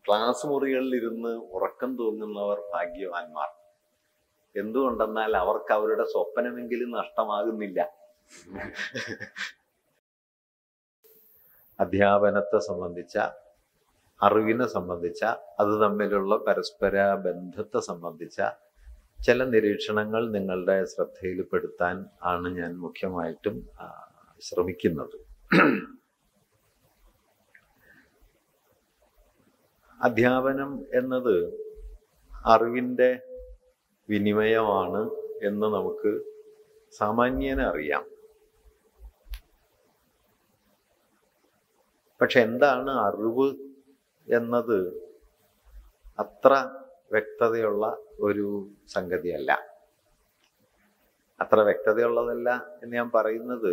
Class മുറികളിൽ ഇരുന്ന് ഉറക്കം തൂങ്ങുന്നവർ ഭാഗ്യവാന്മാർ എന്തുകൊണ്ടെന്നാൽ അവർക്ക് അവരുടെ സ്വപ്നമെങ്കിലും നഷ്ടമാകുന്നില്ല അധ്യാപനത്തെ സംബന്ധിച്ച അറിവിനെ സംബന്ധിച്ച അത് തമ്മിലുള്ള പരസ്പര ബന്ധത്തെ സംബന്ധിച്ച ചില നിരീക്ഷണങ്ങൾ നിങ്ങളുടെ ശ്രദ്ധയിൽപ്പെടുത്താൻ ആണ് ഞാൻ മുഖ്യമായിട്ടും ആ, ശ്രമിക്കുന്നത് അധ്യാപനം എന്നത് അറിവിൻ്റെ വിനിമയമാണ് എന്ന് നമുക്ക് സാമാന്യേന അറിയാം പക്ഷെ എന്താണ് അറിവ് എന്നത് അത്ര വ്യക്തതയുള്ള ഒരു സംഗതിയല്ല അത്ര വ്യക്തതയുള്ളതല്ല എന്ന് ഞാൻ പറയുന്നത്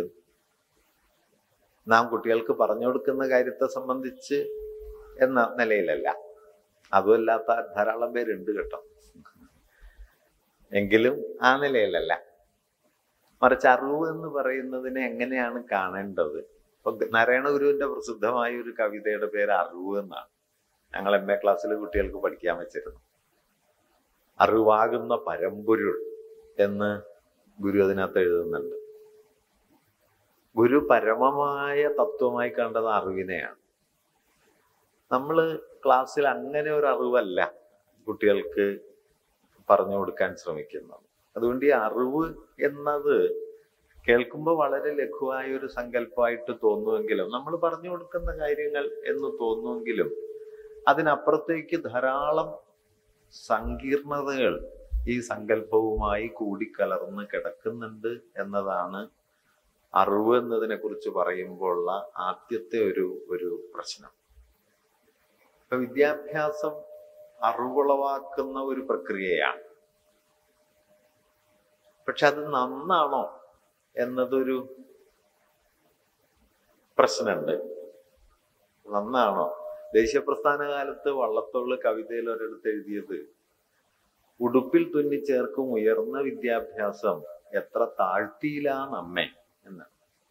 നാം കുട്ടികൾക്ക് പറഞ്ഞു കൊടുക്കുന്ന കാര്യത്തെ സംബന്ധിച്ച് എന്ന നിലയിലല്ല അതുമല്ലാത്ത ധാരാളം പേരുണ്ട് കേട്ടോ എങ്കിലും ആ നിലയിലല്ല മറിച്ച് അറിവ് എന്ന് പറയുന്നതിനെ എങ്ങനെയാണ് കാണേണ്ടത് ഇപ്പൊ നാരായണ ഗുരുവിന്റെ പ്രസിദ്ധമായ ഒരു കവിതയുടെ പേര് അറിവ് എന്നാണ് ഞങ്ങൾ എം എ ക്ലാസ്സിൽ കുട്ടികൾക്ക് പഠിക്കാൻ വെച്ചിരുന്നു അറിവാകുന്ന പരമ്പൊരുൾ എന്ന് ഗുരു അതിനകത്ത് എഴുതുന്നുണ്ട് ഗുരു പരമമായ തത്വമായി കണ്ടത് അറിവിനെയാണ് നമ്മൾ ക്ലാസ്സിൽ അങ്ങനെ ഒരു അറിവല്ല കുട്ടികൾക്ക് പറഞ്ഞു കൊടുക്കാൻ ശ്രമിക്കുന്നത് അതുകൊണ്ട് ഈ അറിവ് എന്നത് കേൾക്കുമ്പോൾ വളരെ ലഘുവായ ഒരു സങ്കല്പമായിട്ട് തോന്നുമെങ്കിലും നമ്മൾ പറഞ്ഞു കൊടുക്കുന്ന കാര്യങ്ങൾ എന്ന് തോന്നുമെങ്കിലും അതിനപ്പുറത്തേക്ക് ധാരാളം സങ്കീർണതകൾ ഈ സങ്കല്പവുമായി കൂടിക്കലർന്ന് കിടക്കുന്നുണ്ട് എന്നതാണ് അറിവ് എന്നതിനെ കുറിച്ച് പറയുമ്പോഴുള്ള ആദ്യത്തെ ഒരു ഒരു പ്രശ്നം ഇപ്പൊ വിദ്യാഭ്യാസം അറിവുളവാക്കുന്ന ഒരു പ്രക്രിയയാണ് പക്ഷെ അത് നന്നാണോ എന്നതൊരു പ്രശ്നമുണ്ട് നന്നാണോ ദേശീയപ്രസ്ഥാന കാലത്ത് വള്ളത്തോള് കവിതയിൽ ഒരിടത്ത് എഴുതിയത് ഉടുപ്പിൽ തുന്നി ചേർക്കും ഉയർന്ന വിദ്യാഭ്യാസം എത്ര താഴ്ത്തിയിലാ നമ്മെ എന്ന്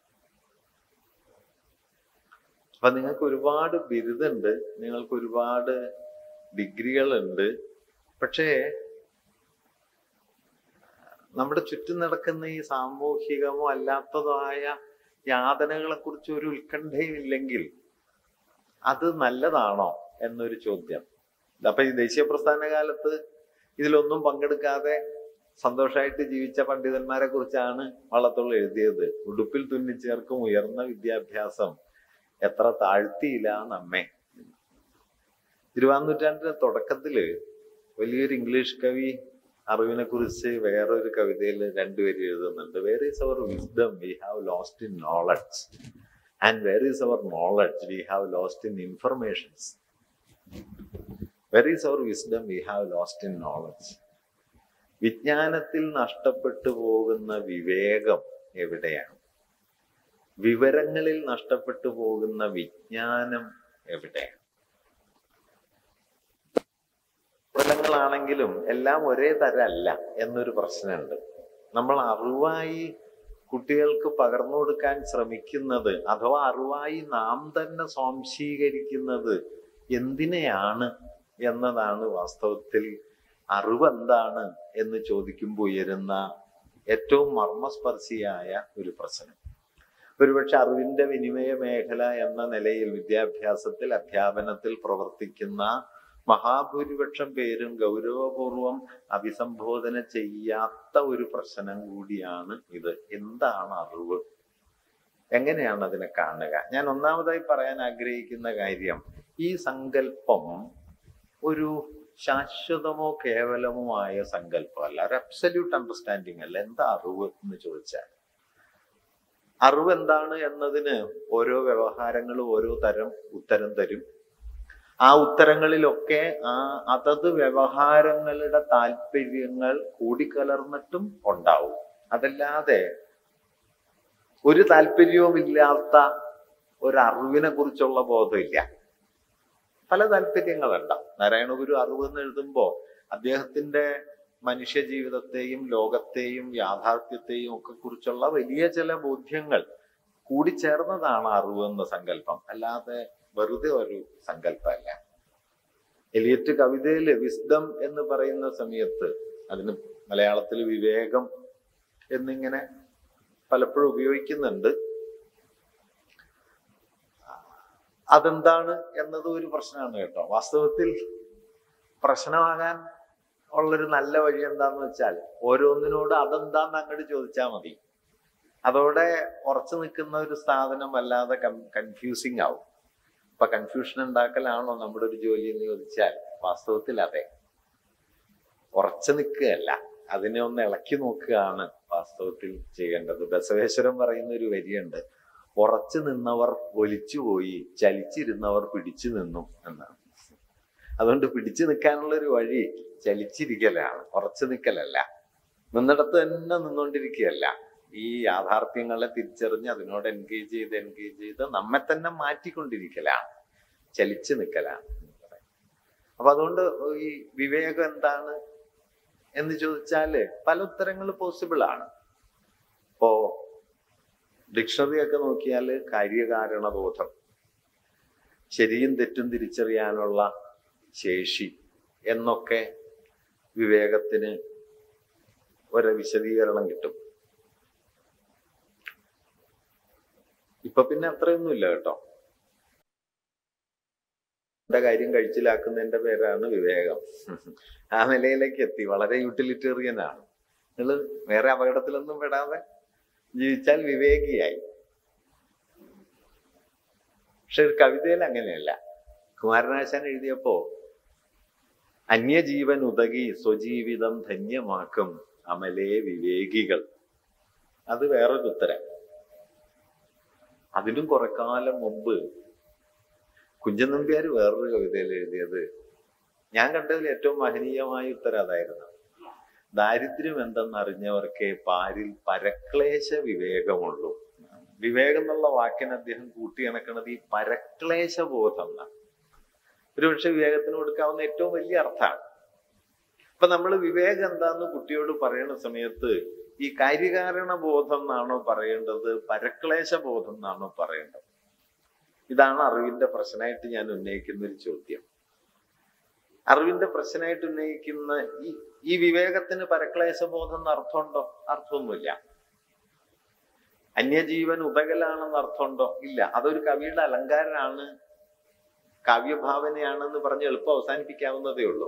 അപ്പൊ നിങ്ങൾക്ക് ഒരുപാട് ബിരുദുണ്ട് നിങ്ങൾക്ക് ഒരുപാട് ഡിഗ്രികളുണ്ട് പക്ഷേ നമ്മുടെ ചുറ്റും നടക്കുന്ന ഈ സാമൂഹികമോ അല്ലാത്തതായ യാതനകളെ കുറിച്ച് ഒരു ഉത്കണ്ഠയും ഇല്ലെങ്കിൽ അത് നല്ലതാണോ എന്നൊരു ചോദ്യം അപ്പൊ ഈ ദേശീയ പ്രസ്ഥാന കാലത്ത് ഇതിലൊന്നും പങ്കെടുക്കാതെ സന്തോഷമായിട്ട് ജീവിച്ച പണ്ഡിതന്മാരെ കുറിച്ചാണ് വള്ളത്തോൾ എഴുതിയത് ഉടുപ്പിൽ തുന്നിച്ചേർക്കും ഉയർന്ന വിദ്യാഭ്യാസം എത്ര താഴ്ത്തിയില്ല നമ്മെ തിരുവാന്നൂറ്റാണ്ടിന്റെ തുടക്കത്തില് വലിയൊരു ഇംഗ്ലീഷ് കവി അറിവിനെ കുറിച്ച് വേറൊരു കവിതയിൽ രണ്ടുപേരും എഴുതുന്നുണ്ട് where is our wisdom we have lost in knowledge and where is our knowledge we have lost in informations where is our wisdom we have lost in knowledge വിജ്ഞാനത്തിൽ നഷ്ടപ്പെട്ടു പോകുന്ന വിവേകം എവിടെയാണ് വിവരങ്ങളിൽ നഷ്ടപ്പെട്ടു പോകുന്ന വിജ്ഞാനം എവിടെയാണ് ഫലങ്ങളാണെങ്കിലും എല്ലാം ഒരേ തരമല്ല എന്നൊരു പ്രശ്നമുണ്ട് നമ്മൾ അറിവായി കുട്ടികൾക്ക് പകർന്നു കൊടുക്കാൻ ശ്രമിക്കുന്നത് അഥവാ അറിവായി നാം തന്നെ സ്വാംശീകരിക്കുന്നത് എന്തിനെയാണ് എന്നതാണ് വാസ്തവത്തിൽ അറിവ് എന്താണ് എന്ന് ചോദിക്കുമ്പോൾ ഉയരുന്ന ഏറ്റവും മർമ്മസ്പർശിയായ ഒരു പ്രശ്നം ഒരുപക്ഷെ അറിവിന്റെ വിനിമയ മേഖല എന്ന നിലയിൽ വിദ്യാഭ്യാസത്തിൽ അധ്യാപനത്തിൽ പ്രവർത്തിക്കുന്ന മഹാഭൂരിപക്ഷം പേരും ഗൗരവപൂർവം അഭിസംബോധന ചെയ്യാത്ത ഒരു പ്രശ്നം കൂടിയാണ് ഇത് എന്താണ് അറിവ് എങ്ങനെയാണ് അതിനെ കാണുക ഞാൻ ഒന്നാമതായി പറയാൻ ആഗ്രഹിക്കുന്ന കാര്യം ഈ സങ്കല്പം ഒരു ശാശ്വതമോ കേവലമോ ആയ സങ്കല്പമല്ല ഒരു അബ്സല്യൂട്ട് അണ്ടർസ്റ്റാൻഡിങ് അല്ല എന്താ അറിവ് എന്ന് ചോദിച്ചാൽ അറിവ് എന്താണ് എന്നതിന് ഓരോ വ്യവഹാരങ്ങളും ഓരോ തരം ഉത്തരം തരും ആ ഉത്തരങ്ങളിലൊക്കെ ആ അതത് വ്യവഹാരങ്ങളുടെ താല്പര്യങ്ങൾ കൂടിക്കലർന്നിട്ടും ഉണ്ടാവും അതല്ലാതെ ഒരു താല്പര്യവുമില്ലാത്ത ഒരു അറിവിനെ കുറിച്ചുള്ള ബോധമില്ല പല താല്പര്യങ്ങളുണ്ടാവും നാരായണ ഗുരു അറിവ് എന്ന് എഴുതുമ്പോൾ അദ്ദേഹത്തിന്റെ മനുഷ്യ ജീവിതത്തെയും ലോകത്തെയും യാഥാർത്ഥ്യത്തെയും ഒക്കെ കുറിച്ചുള്ള വലിയ ചില ബോധ്യങ്ങൾ കൂടിച്ചേർന്നതാണ് അറിവ് എന്ന സങ്കല്പം അല്ലാതെ വെറുതെ ഒരു സങ്കല്പമല്ല എലിയറ്റ് കവിതയില് വിസ്ഡം എന്ന് പറയുന്ന സമയത്ത് അതിന് മലയാളത്തിൽ വിവേകം എന്നിങ്ങനെ പലപ്പോഴും ഉപയോഗിക്കുന്നുണ്ട് അതെന്താണ് എന്നത് ഒരു പ്രശ്നമാണ് കേട്ടോ വാസ്തവത്തിൽ പ്രശ്നമാകാൻ ഉള്ളൊരു നല്ല വഴി എന്താന്ന് വെച്ചാൽ ഓരോന്നിനോട് അതെന്താന്ന് അങ്ങോട്ട് ചോദിച്ചാൽ മതി അതോടെ ഉറച്ചു നിൽക്കുന്ന ഒരു സ്ഥാപനം വല്ലാതെ കൺഫ്യൂസിങ് ആവും അപ്പൊ കൺഫ്യൂഷൻ ഉണ്ടാക്കലാണോ നമ്മുടെ ഒരു ജോലി എന്ന് ചോദിച്ചാൽ വാസ്തവത്തിൽ അതെ ഉറച്ചു നിൽക്കുകയല്ല അതിനെ ഒന്ന് ഇളക്കി നോക്കുകയാണ് വാസ്തവത്തിൽ ചെയ്യേണ്ടത് ബസവേശ്വരം പറയുന്ന ഒരു വരിയുണ്ട് ഉറച്ചു നിന്നവർ ഒലിച്ചുപോയി ചലിച്ചിരുന്നവർ പിടിച്ചു നിന്നു എന്നാണ് അതുകൊണ്ട് പിടിച്ചു നിൽക്കാനുള്ള ഒരു വഴി ചലിച്ചിരിക്കലാണ് ഉറച്ചു നിൽക്കലല്ല നിന്നിടത്ത് തന്നെ നിന്നുകൊണ്ടിരിക്കുകയല്ല ഈ യാഥാർത്ഥ്യങ്ങളെ തിരിച്ചറിഞ്ഞ് അതിനോട് എൻഗേജ് ചെയ്ത് എൻഗേജ് ചെയ്ത് നമ്മെ തന്നെ മാറ്റിക്കൊണ്ടിരിക്കലാണ് ചലിച്ചു നിൽക്കലാണ് അപ്പൊ അതുകൊണ്ട് ഈ വിവേകം എന്താണ് എന്ന് ചോദിച്ചാല് പല ഉത്തരങ്ങൾ പോസിബിൾ ആണ് ഇപ്പോ ഡിക്ഷണറി ഒക്കെ നോക്കിയാൽ കാര്യകാരണബോധം ശരിയും തെറ്റും തിരിച്ചറിയാനുള്ള ശേഷി എന്നൊക്കെ വിവേകത്തിന് ഒരു വിശദീകരണം കിട്ടും ഇപ്പൊ പിന്നെ അത്രയൊന്നുമില്ല കേട്ടോ എന്റെ കാര്യം കഴിച്ചിലാക്കുന്നതിന്റെ പേരാണ് വിവേകം ആ നിലയിലേക്ക് എത്തി വളരെ യൂട്ടിലിറ്റേറിയൻ ആണ് നിങ്ങൾ വേറെ അപകടത്തിലൊന്നും പെടാതെ ജീവിച്ചാൽ വിവേകിയായി പക്ഷെ ഒരു കവിതയിൽ അങ്ങനെയല്ല കുമാരനാശാൻ എഴുതിയപ്പോ അന്യജീവൻ ഉതകി സ്വജീവിതം ധന്യമാക്കും അമലേ വിവേകികൾ അത് വേറൊരു ഉത്തരം അതിനും കുറെ കാലം മുമ്പ് കുഞ്ചൻ നമ്പ്യാർ വേറൊരു കവിതയിൽ എഴുതിയത് ഞാൻ കണ്ടതിൽ ഏറ്റവും മഹനീയമായ ഉത്തരം അതായിരുന്നു ദാരിദ്ര്യം എന്തെന്നറിഞ്ഞവർക്കേ പാരിൽ പരക്ലേശ വിവേകമുള്ളൂ വിവേകം എന്നുള്ള വാക്കിന് അദ്ദേഹം കൂട്ടിയിണക്കണത് ഈ പരക്ലേശ ബോധം എന്നാണ് ഒരുപക്ഷെ വിവേകത്തിന് കൊടുക്കാവുന്ന ഏറ്റവും വലിയ അർത്ഥമാണ് ഇപ്പൊ നമ്മൾ വിവേകം എന്താന്ന് കുട്ടിയോട് പറയുന്ന സമയത്ത് ഈ കാര്യകാരണ ബോധം എന്നാണോ പറയേണ്ടത് പരക്ലേശ ബോധം എന്നാണോ പറയേണ്ടത് ഇതാണ് അറിവിന്റെ പ്രശ്നമായിട്ട് ഞാൻ ഉന്നയിക്കുന്ന ഒരു ചോദ്യം അറിവിന്റെ പ്രശ്നമായിട്ട് ഉന്നയിക്കുന്ന ഈ ഈ വിവേകത്തിന് പരക്ലേശ ബോധം എന്ന് അർത്ഥമുണ്ടോ അർത്ഥമൊന്നുമില്ല അന്യജീവൻ ഉതകലാണെന്ന് അർത്ഥമുണ്ടോ ഇല്ല അതൊരു കവിയുടെ അലങ്കാരമാണ് കാവ്യഭാവനയാണെന്ന് പറഞ്ഞ് എളുപ്പം അവസാനിപ്പിക്കാവുന്നതേ ഉള്ളൂ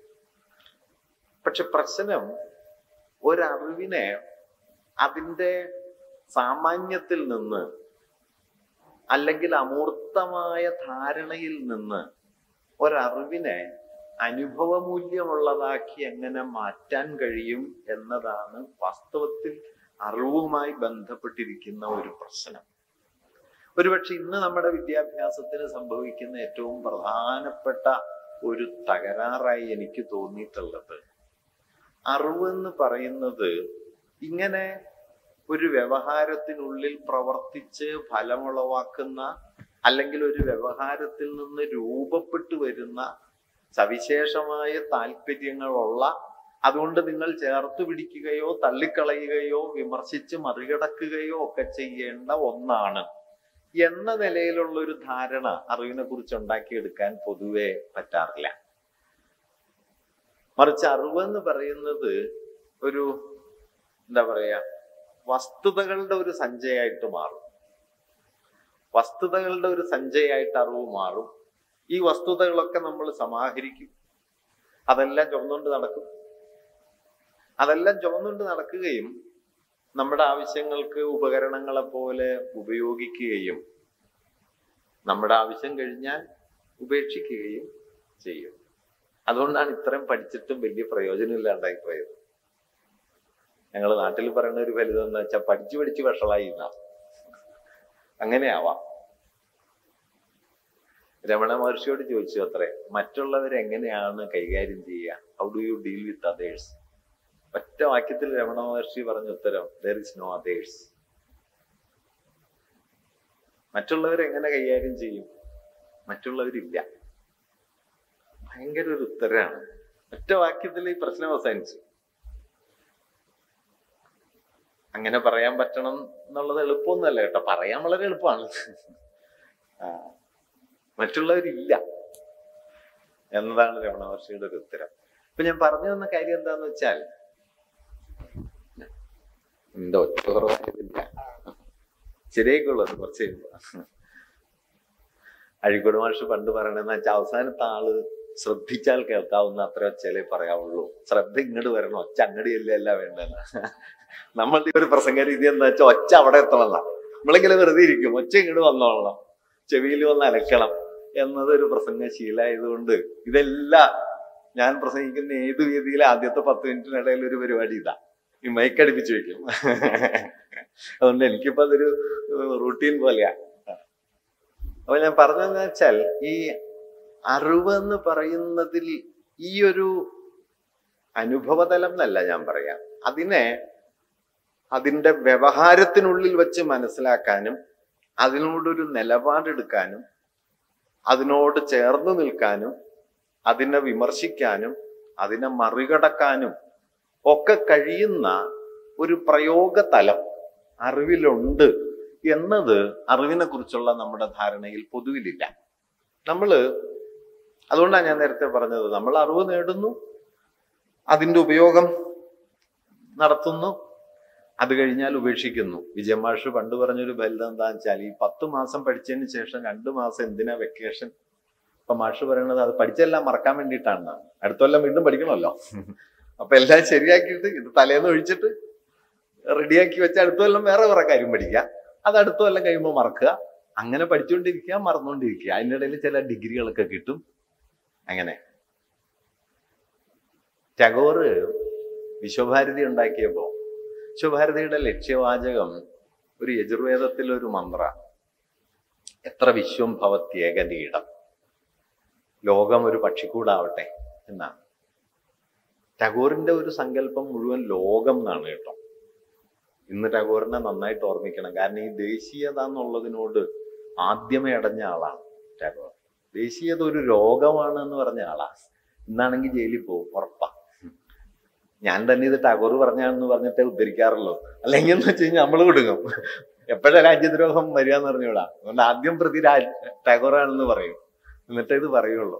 പക്ഷെ പ്രശ്നം ഒരറിവിനെ അതിൻ്റെ സാമാന്യത്തിൽ നിന്ന് അല്ലെങ്കിൽ അമൂർത്തമായ ധാരണയിൽ നിന്ന് ഒരറിവിനെ അനുഭവമൂല്യമുള്ളതാക്കി എങ്ങനെ മാറ്റാൻ കഴിയും എന്നതാണ് വാസ്തവത്തിൽ അറിവുമായി ബന്ധപ്പെട്ടിരിക്കുന്ന ഒരു പ്രശ്നം ഒരുപക്ഷെ ഇന്ന് നമ്മുടെ വിദ്യാഭ്യാസത്തിന് സംഭവിക്കുന്ന ഏറ്റവും പ്രധാനപ്പെട്ട ഒരു തകരാറായി എനിക്ക് തോന്നിയിട്ടുള്ളത് അറിവെന്ന് പറയുന്നത് ഇങ്ങനെ ഒരു വ്യവഹാരത്തിനുള്ളിൽ പ്രവർത്തിച്ച് ഫലമുളവാക്കുന്ന അല്ലെങ്കിൽ ഒരു വ്യവഹാരത്തിൽ നിന്ന് രൂപപ്പെട്ടു വരുന്ന സവിശേഷമായ താല്പര്യങ്ങളുള്ള അതുകൊണ്ട് നിങ്ങൾ ചേർത്ത് പിടിക്കുകയോ തള്ളിക്കളയുകയോ വിമർശിച്ച് മറികടക്കുകയോ ഒക്കെ ചെയ്യേണ്ട ഒന്നാണ് എന്ന നിലയിലുള്ള ഒരു ധാരണ അറിവിനെ കുറിച്ച് ഉണ്ടാക്കിയെടുക്കാൻ പൊതുവെ പറ്റാറില്ല മറിച്ച് അറിവ് എന്ന് പറയുന്നത് ഒരു എന്താ പറയാ വസ്തുതകളുടെ ഒരു സഞ്ചയമായിട്ട് മാറും വസ്തുതകളുടെ ഒരു സഞ്ചയമായിട്ട് അറിവ് മാറും ഈ വസ്തുതകളൊക്കെ നമ്മൾ സമാഹരിക്കും അതെല്ലാം ചുമന്നുകൊണ്ട് നടക്കും അതെല്ലാം ചുമന്നുകൊണ്ട് നടക്കുകയും നമ്മുടെ ആവശ്യങ്ങൾക്ക് ഉപകരണങ്ങളെ പോലെ ഉപയോഗിക്കുകയും നമ്മുടെ ആവശ്യം കഴിഞ്ഞാൽ ഉപേക്ഷിക്കുകയും ചെയ്യും അതുകൊണ്ടാണ് ഇത്രയും പഠിച്ചിട്ടും വലിയ പ്രയോജനമില്ലാണ്ടായി പോയത് ഞങ്ങൾ നാട്ടിൽ പറയുന്ന ഒരു ഫലിതം എന്ന് വെച്ചാൽ പഠിച്ചു പഠിച്ച് വഷളായി എന്നാ അങ്ങനെ ആവാം രമണ മഹർഷിയോട് ചോദിച്ചു അത്രേ മറ്റുള്ളവരെ എങ്ങനെയാണ് കൈകാര്യം ചെയ്യുക how do you deal with others ഒറ്റ വാക്യത്തിൽ രമണ മഹർഷി പറഞ്ഞ ഉത്തരം ദർ ഇസ് നോ അതേഴ്സ് മറ്റുള്ളവരെ എങ്ങനെ കൈകാര്യം ചെയ്യും മറ്റുള്ളവരില്ല ഭയങ്കര ഒരു ഉത്തരമാണ് ഒറ്റ വാക്യത്തിൽ ഈ പ്രശ്നം അവസാനിച്ചു അങ്ങനെ പറയാൻ പറ്റണം എന്നുള്ളത് എളുപ്പമൊന്നുമല്ല കേട്ടോ പറയാൻ വളരെ എളുപ്പമാണ് ആ മറ്റുള്ളവരില്ല എന്നതാണ് രമണ മഹർഷിയുടെ ഒരു ഉത്തരം ഇപ്പൊ ഞാൻ പറഞ്ഞു തന്ന കാര്യം എന്താന്ന് വെച്ചാൽ എന്റെ ഒറ്റ കുറവായതില്ല ശരിയായിക്കോളൂ അത് കുറച്ച് കഴിയുമ്പോ അഴീക്കോട് മാഷ് പണ്ട് പറയണെന്ന് വെച്ചാൽ അവസാനത്തെ ആള് ശ്രദ്ധിച്ചാൽ കേൾക്കാവുന്ന അത്ര ഒച്ചയിലേ പറയാവുള്ളൂ ശ്രദ്ധ ഇങ്ങോട്ട് വരണം ഒച്ച അങ്ങോട്ട് ചെല്ലല്ല വേണ്ടെന്ന് നമ്മളുടെ ഈ ഒരു പ്രസംഗ രീതി എന്താ വെച്ചാൽ ഒച്ച അവിടെ എത്തണം നമ്മളിങ്ങനെ വെറുതെ ഇരിക്കും ഒച്ച ഇങ്ങോട്ട് വന്നോളണം ചെവിയിൽ വന്ന് അലക്കണം എന്നത് ഒരു പ്രസംഗ ശീലമായതുകൊണ്ട് ഇതെല്ലാം ഞാൻ പ്രസംഗിക്കുന്ന ഏത് വേദിയിലെ ആദ്യത്തെ പത്ത് മിനിറ്റിനിടയിൽ ഒരു പരിപാടി ഇതാ ഈ മൈക്ക് അടുപ്പിച്ച് വെക്കും അതുകൊണ്ട് എനിക്കിപ്പോ അതൊരു റൂട്ടീൻ പോലെയാ അപ്പൊ ഞാൻ പറഞ്ഞതെന്ന് വെച്ചാൽ ഈ അറിവ് എന്ന് പറയുന്നതിൽ ഈ ഒരു അനുഭവതലം എന്നല്ല ഞാൻ പറയാം അതിനെ അതിന്റെ വ്യവഹാരത്തിനുള്ളിൽ വെച്ച് മനസ്സിലാക്കാനും അതിനോടൊരു നിലപാടെടുക്കാനും അതിനോട് ചേർന്ന് നിൽക്കാനും അതിനെ വിമർശിക്കാനും അതിനെ മറികടക്കാനും ഒക്കെ കഴിയുന്ന ഒരു പ്രയോഗതലം അറിവിലുണ്ട് എന്നത് അറിവിനെ കുറിച്ചുള്ള നമ്മുടെ ധാരണയിൽ പൊതുവിലില്ല നമ്മള് അതുകൊണ്ടാണ് ഞാൻ നേരത്തെ പറഞ്ഞത് നമ്മൾ അറിവ് നേടുന്നു അതിന്റെ ഉപയോഗം നടത്തുന്നു അത് കഴിഞ്ഞാൽ ഉപേക്ഷിക്കുന്നു വിജയമാഷ് പണ്ട് പറഞ്ഞൊരു ബലം എന്താന്ന് വെച്ചാൽ ഈ പത്ത് മാസം പഠിച്ചതിന് ശേഷം രണ്ടു മാസം എന്തിനാ വെക്കേഷൻ അപ്പൊ മാഷ് പറയണത് അത് പഠിച്ചെല്ലാം മറക്കാൻ വേണ്ടിയിട്ടാണ് അടുത്ത കൊല്ലം വീണ്ടും പഠിക്കണമല്ലോ അപ്പൊ എല്ലാം ശരിയാക്കിയിട്ട് ഇത് തലേന്ന് ഒഴിച്ചിട്ട് റെഡിയാക്കി വെച്ച് അടുത്ത കൊല്ലം വേറെ കുറെ കാര്യം പഠിക്കുക അത് അടുത്ത കൊല്ലം കഴിയുമ്പോൾ മറക്കുക അങ്ങനെ പഠിച്ചുകൊണ്ടിരിക്കുക മറന്നുകൊണ്ടിരിക്കുക അതിനിടയിൽ ചില ഡിഗ്രികളൊക്കെ കിട്ടും അങ്ങനെ ടാഗോർ വിശ്വഭാരതി ഉണ്ടാക്കിയപ്പോ വിശ്വഭാരതിയുടെ ലക്ഷ്യവാചകം ഒരു യജുർവേദത്തിലെ ഒരു മന്ത്ര എത്ര വിശ്വം ഭവത്യേകനീടം ലോകം ഒരു പക്ഷിക്കൂടാവട്ടെ എന്നാണ് ടാഗോറിന്റെ ഒരു സങ്കല്പം മുഴുവൻ ലോകം എന്നാണ് കേട്ടോ ഇന്ന് ടാഗോറിനെ നന്നായിട്ട് ഓർമ്മിക്കണം കാരണം ഈ ദേശീയത എന്നുള്ളതിനോട് ആദ്യമേ അടഞ്ഞ ആളാണ് ടാഗോർ ദേശീയത ഒരു രോഗമാണ് എന്ന് പറഞ്ഞ ആളാ ഇന്നാണെങ്കിൽ ജയിലിൽ പോകും ഉറപ്പാ ഞാൻ തന്നെ ഇത് ടാഗോർ പറഞ്ഞാണെന്ന് പറഞ്ഞിട്ടേ ഉദ്ധരിക്കാറുള്ളൂ അല്ലെങ്കിൽ എന്ന് വെച്ച് കഴിഞ്ഞാൽ നമ്മൾ കൊടുക്കും എപ്പോഴാ രാജ്യദ്രോഹം വരിക എന്ന് പറഞ്ഞൂടാ അതുകൊണ്ട് ആദ്യം പ്രതി രാജ് ടാഗോറാണെന്ന് പറയും എന്നിട്ടേ ഇത് പറയുള്ളൂ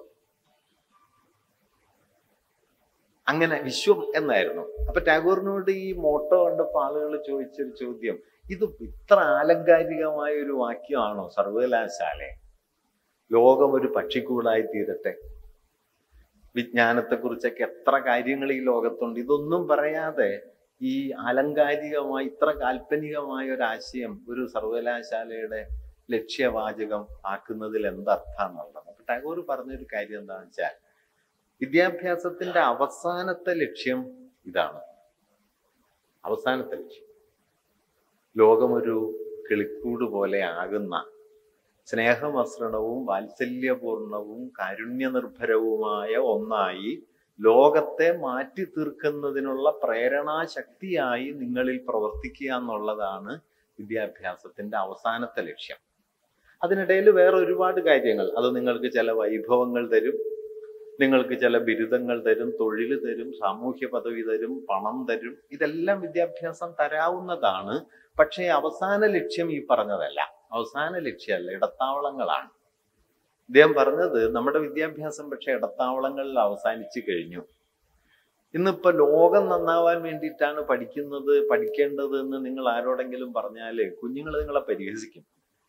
അങ്ങനെ വിശ്വം എന്നായിരുന്നു അപ്പൊ ടാഗോറിനോട് ഈ മോട്ടോ കണ്ടപ്പോ ആളുകൾ ചോദിച്ചൊരു ചോദ്യം ഇത് ഇത്ര ആലങ്കാരികമായ ഒരു വാക്യമാണോ സർവകലാശാല ലോകം ഒരു പക്ഷിക്കൂടായി തീരട്ടെ വിജ്ഞാനത്തെക്കുറിച്ചൊക്കെ എത്ര കാര്യങ്ങൾ ഈ ലോകത്തുണ്ട് ഇതൊന്നും പറയാതെ ഈ ആലങ്കാരികമായ ഇത്ര കാൽപ്പനികമായ ഒരു ആശയം ഒരു സർവകലാശാലയുടെ ലക്ഷ്യവാചകം ആക്കുന്നതിൽ എന്തർത്ഥാന്നുള്ളത് അപ്പൊ ടാഗോർ പറഞ്ഞൊരു കാര്യം എന്താണെന്ന് വെച്ചാൽ വിദ്യാഭ്യാസത്തിന്റെ അവസാനത്തെ ലക്ഷ്യം ഇതാണ് അവസാനത്തെ ലക്ഷ്യം ലോകമൊരു കിളിക്കൂട് പോലെ ആകുന്ന സ്നേഹമസൃണവും വാത്സല്യപൂർണവും കാരുണ്യനിർഭരവുമായ ഒന്നായി ലോകത്തെ മാറ്റി തീർക്കുന്നതിനുള്ള പ്രേരണാശക്തിയായി നിങ്ങളിൽ പ്രവർത്തിക്കുക എന്നുള്ളതാണ് വിദ്യാഭ്യാസത്തിന്റെ അവസാനത്തെ ലക്ഷ്യം അതിനിടയിൽ വേറെ ഒരുപാട് കാര്യങ്ങൾ അത് നിങ്ങൾക്ക് ചില വൈഭവങ്ങൾ തരും നിങ്ങൾക്ക് ചില ബിരുദങ്ങൾ തരും തൊഴിൽ തരും സാമൂഹ്യ പദവി തരും പണം തരും ഇതെല്ലാം വിദ്യാഭ്യാസം തരാവുന്നതാണ് പക്ഷേ അവസാന ലക്ഷ്യം ഈ പറഞ്ഞതല്ല അവസാന ലക്ഷ്യമല്ല ഇടത്താവളങ്ങളാണ് ഇദ്ദേഹം പറഞ്ഞത് നമ്മുടെ വിദ്യാഭ്യാസം പക്ഷെ ഇടത്താവളങ്ങളിൽ അവസാനിച്ചു കഴിഞ്ഞു ഇന്നിപ്പോ ലോകം നന്നാവാൻ വേണ്ടിയിട്ടാണ് പഠിക്കുന്നത് പഠിക്കേണ്ടത് എന്ന് നിങ്ങൾ ആരോടെങ്കിലും പറഞ്ഞാല് കുഞ്ഞുങ്ങൾ നിങ്ങളെ പരിഹസിക്കും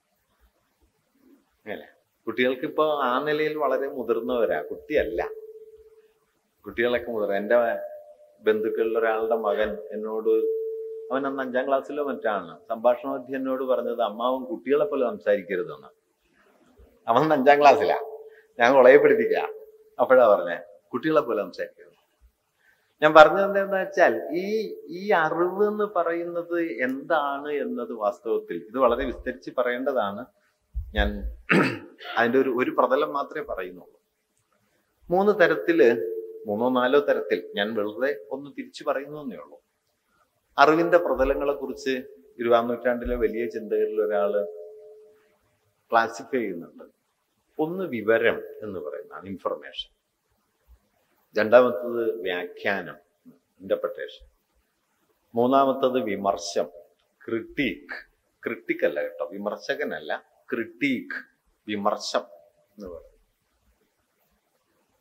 അങ്ങനെ കുട്ടികൾക്ക് ഇപ്പൊ ആ നിലയിൽ വളരെ മുതിർന്നവരാ കുട്ടിയല്ല കുട്ടികളൊക്കെ മുതിർ എൻ്റെ ബന്ധുക്കളിൽ ഒരാളുടെ മകൻ എന്നോട് അവൻ അന്ന് അഞ്ചാം ക്ലാസ്സിലോ മറ്റാണ് സംഭാഷണോധ്യ എന്നോട് പറഞ്ഞത് അമ്മാവൻ കുട്ടികളെ പോലെ സംസാരിക്കരുതെന്ന് അവൻ അഞ്ചാം ക്ലാസ്സിലാ ഞാൻ കൊളയെ പഠിപ്പിക്കുക അപ്പോഴാ പറഞ്ഞേ കുട്ടികളെ പോലെ സംസാരിക്കരുത് ഞാൻ പറഞ്ഞത് എന്താണെന്ന് വെച്ചാൽ ഈ ഈ അറിവ് എന്ന് പറയുന്നത് എന്താണ് എന്നത് വാസ്തവത്തിൽ ഇത് വളരെ വിസ്തരിച്ച് പറയേണ്ടതാണ് ഞാൻ അതിൻ്റെ ഒരു ഒരു പ്രതലം മാത്രമേ പറയുന്നുള്ളൂ മൂന്ന് തരത്തില് മൂന്നോ നാലോ തരത്തിൽ ഞാൻ വെറുതെ ഒന്ന് തിരിച്ചു പറയുന്നു എന്നേ ഉള്ളൂ അറിവിന്റെ പ്രതലങ്ങളെ കുറിച്ച് ഇരുപതാം നൂറ്റാണ്ടിലെ വലിയ ചിന്തകരിൽ ഒരാള് ക്ലാസിഫൈ ചെയ്യുന്നുണ്ട് ഒന്ന് വിവരം എന്ന് പറയുന്നതാണ് ഇൻഫർമേഷൻ രണ്ടാമത്തത് വ്യാഖ്യാനം ഇന്റർപ്രിട്ടേഷൻ മൂന്നാമത്തത് വിമർശം ക്രിട്ടീക്ക് ക്രിട്ടിക് അല്ല കേട്ടോ വിമർശകനല്ല ക്രിട്ടീക്ക് വിമർശം എന്ന് പറയും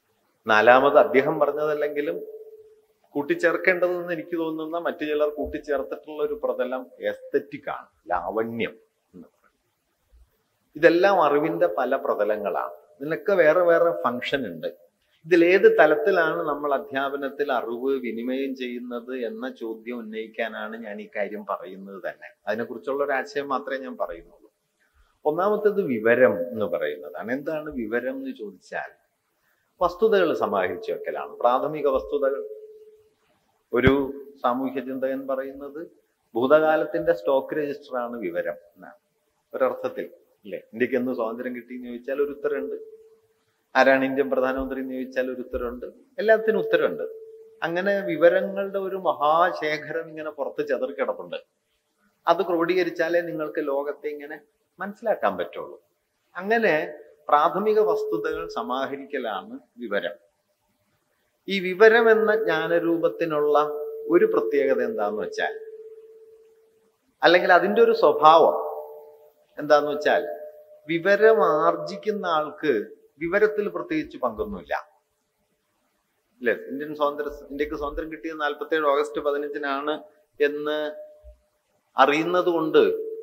നാലാമത് അദ്ദേഹം പറഞ്ഞതല്ലെങ്കിലും കൂട്ടിച്ചേർക്കേണ്ടതെന്ന് എനിക്ക് തോന്നുന്ന മറ്റു ചിലർ കൂട്ടിച്ചേർത്തിട്ടുള്ള ഒരു പ്രതലം എസ്തറ്റിക് ആണ് ലാവണ്യം എന്ന് പറയുന്നത് ഇതെല്ലാം അറിവിന്റെ പല പ്രതലങ്ങളാണ് ഇതിനൊക്കെ വേറെ വേറെ ഫങ്ഷൻ ഉണ്ട് ഇതിലേത് തലത്തിലാണ് നമ്മൾ അധ്യാപനത്തിൽ അറിവ് വിനിമയം ചെയ്യുന്നത് എന്ന ചോദ്യം ഉന്നയിക്കാനാണ് ഞാൻ ഈ കാര്യം പറയുന്നത് തന്നെ അതിനെക്കുറിച്ചുള്ള ഒരു ആശയം മാത്രമേ ഞാൻ പറയുന്നുള്ളൂ ഒന്നാമത്തേത് വിവരം എന്ന് പറയുന്നതാണ് എന്താണ് വിവരം എന്ന് ചോദിച്ചാൽ വസ്തുതകൾ സമാഹരിച്ചു വെക്കലാണ് പ്രാഥമിക വസ്തുതകൾ ഒരു സാമൂഹ്യ ചിന്തകൻ പറയുന്നത് ഭൂതകാലത്തിന്റെ സ്റ്റോക്ക് രജിസ്റ്റർ ആണ് വിവരം എന്നാണ് ഒരർത്ഥത്തിൽ അല്ലേ ഇന്ത്യക്ക് എന്ന് സ്വാതന്ത്ര്യം കിട്ടിയെന്ന് ചോദിച്ചാൽ ഒരു ഉത്തരമുണ്ട് ആരാണ് ഇന്ത്യൻ പ്രധാനമന്ത്രി എന്ന് ചോദിച്ചാൽ ഒരു ഉത്തരമുണ്ട് എല്ലാത്തിനും ഉത്തരമുണ്ട് അങ്ങനെ വിവരങ്ങളുടെ ഒരു മഹാശേഖരം ഇങ്ങനെ പുറത്ത് ചെതറിക്കിടപ്പുണ്ട് അത് ക്രോഡീകരിച്ചാലേ നിങ്ങൾക്ക് ലോകത്തെ ഇങ്ങനെ മനസ്സിലാക്കാൻ പറ്റുള്ളൂ അങ്ങനെ പ്രാഥമിക വസ്തുതകൾ സമാഹരിക്കലാണ് വിവരം ഈ വിവരം എന്ന ജ്ഞാനരൂപത്തിനുള്ള ഒരു പ്രത്യേകത എന്താന്ന് വെച്ചാൽ അല്ലെങ്കിൽ അതിൻ്റെ ഒരു സ്വഭാവം എന്താന്ന് വെച്ചാൽ വിവരം ആർജിക്കുന്ന ആൾക്ക് വിവരത്തിൽ പ്രത്യേകിച്ച് പങ്കൊന്നുമില്ല അല്ലെ ഇന്ത്യൻ സ്വാതന്ത്ര്യ ഇന്ത്യക്ക് സ്വാതന്ത്ര്യം കിട്ടിയത് നാൽപ്പത്തി ഏഴ് ഓഗസ്റ്റ് പതിനഞ്ചിനാണ് എന്ന് അറിയുന്നത് കൊണ്ട്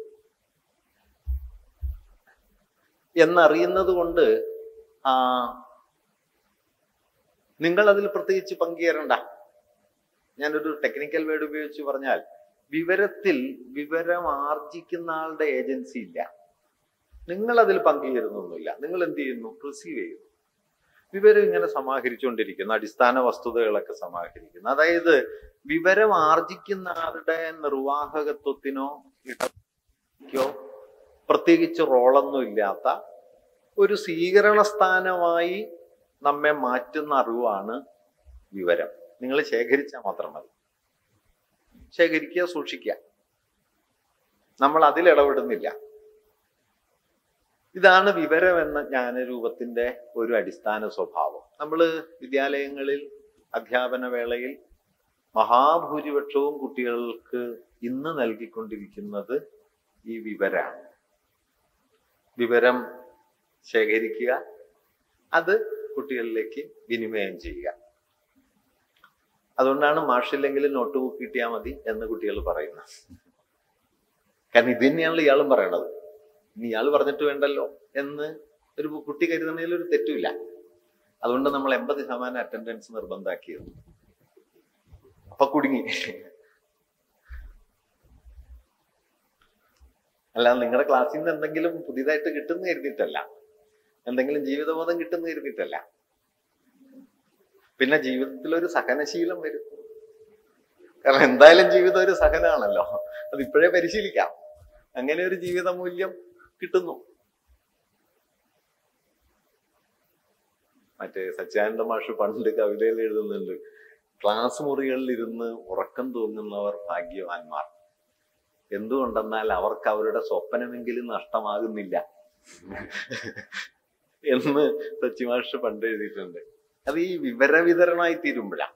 എന്നറിയുന്നത് കൊണ്ട് ആ നിങ്ങൾ അതിൽ പ്രത്യേകിച്ച് പങ്കുചേരണ്ട ഞാനൊരു ടെക്നിക്കൽ വേർഡ് ഉപയോഗിച്ച് പറഞ്ഞാൽ വിവരത്തിൽ വിവരം ആർജിക്കുന്ന ആളുടെ ഏജൻസി ഇല്ല നിങ്ങൾ അതിൽ പങ്കുചേരുന്നൊന്നുമില്ല നിങ്ങൾ എന്ത് ചെയ്യുന്നു റിസീവ് ചെയ്യുന്നു വിവരം ഇങ്ങനെ സമാഹരിച്ചുകൊണ്ടിരിക്കുന്നു അടിസ്ഥാന വസ്തുതകളൊക്കെ സമാഹരിക്കുന്നു അതായത് വിവരം ആർജിക്കുന്ന ആളുടെ നിർവാഹകത്വത്തിനോ ഇടയ്ക്കോ പ്രത്യേകിച്ച് റോളൊന്നും ഇല്ലാത്ത ഒരു സ്വീകരണ സ്ഥാനമായി നമ്മെ മാറ്റുന്ന അറിവാണ് വിവരം നിങ്ങൾ ശേഖരിച്ചാൽ മാത്രം മതി ശേഖരിക്കുക സൂക്ഷിക്കുക നമ്മൾ അതിൽ ഇടപെടുന്നില്ല ഇതാണ് വിവരം എന്ന ജ്ഞാനരൂപത്തിന്റെ ഒരു അടിസ്ഥാന സ്വഭാവം നമ്മൾ വിദ്യാലയങ്ങളിൽ അധ്യാപന വേളയിൽ മഹാഭൂരിപക്ഷവും കുട്ടികൾക്ക് ഇന്ന് നൽകിക്കൊണ്ടിരിക്കുന്നത് ഈ വിവരാണ് വിവരം ശേഖരിക്കുക അത് കുട്ടികളിലേക്ക് വിനിമയം ചെയ്യുക അതുകൊണ്ടാണ് മാഷില്ലെങ്കിൽ നോട്ട് ബുക്ക് കിട്ടിയാൽ മതി എന്ന് കുട്ടികൾ പറയുന്നത് കാരണം ഇത് തന്നെയാണല്ലോ ഇയാളും പറയണത് ഇനി ഇയാൾ പറഞ്ഞിട്ട് വേണ്ടല്ലോ എന്ന് ഒരു കുട്ടി കരുതുന്നതിൽ ഒരു തെറ്റുമില്ല അതുകൊണ്ട് നമ്മൾ എൺപത് ശതമാനം അറ്റൻഡൻസ് നിർബന്ധമാക്കിയത് അപ്പൊ കുടുങ്ങി അല്ല നിങ്ങളുടെ ക്ലാസ്സിൽ നിന്ന് എന്തെങ്കിലും പുതിയതായിട്ട് കിട്ടുന്ന കരുതിയിട്ടല്ല എന്തെങ്കിലും ജീവിതബോധം കിട്ടുന്ന കരുതിയിട്ടല്ല പിന്നെ ജീവിതത്തിൽ ഒരു സഹനശീലം വരും കാരണം എന്തായാലും ജീവിതം ഒരു സഹനാണല്ലോ അത് ഇപ്പോഴേ പരിശീലിക്കാം അങ്ങനെ ഒരു ജീവിത മൂല്യം കിട്ടുന്നു മറ്റേ സച്ചിദാനന്ദ മാഷ് പണ്ട് കവിതയിൽ എഴുതുന്നുണ്ട് ക്ലാസ് മുറികളിൽ ഇരുന്ന് ഉറക്കം തൂങ്ങുന്നവർ ഭാഗ്യവാന്മാർ എന്തുകൊണ്ടെന്നാൽ അവർക്ക് അവരുടെ സ്വപ്നമെങ്കിലും നഷ്ടമാകുന്നില്ല എന്ന് സച്ചിമാഷ് പണ്ട് എഴുതിയിട്ടുണ്ട് അത് ഈ വിവര വിതരണമായി തീരുമ്പോഴാണ്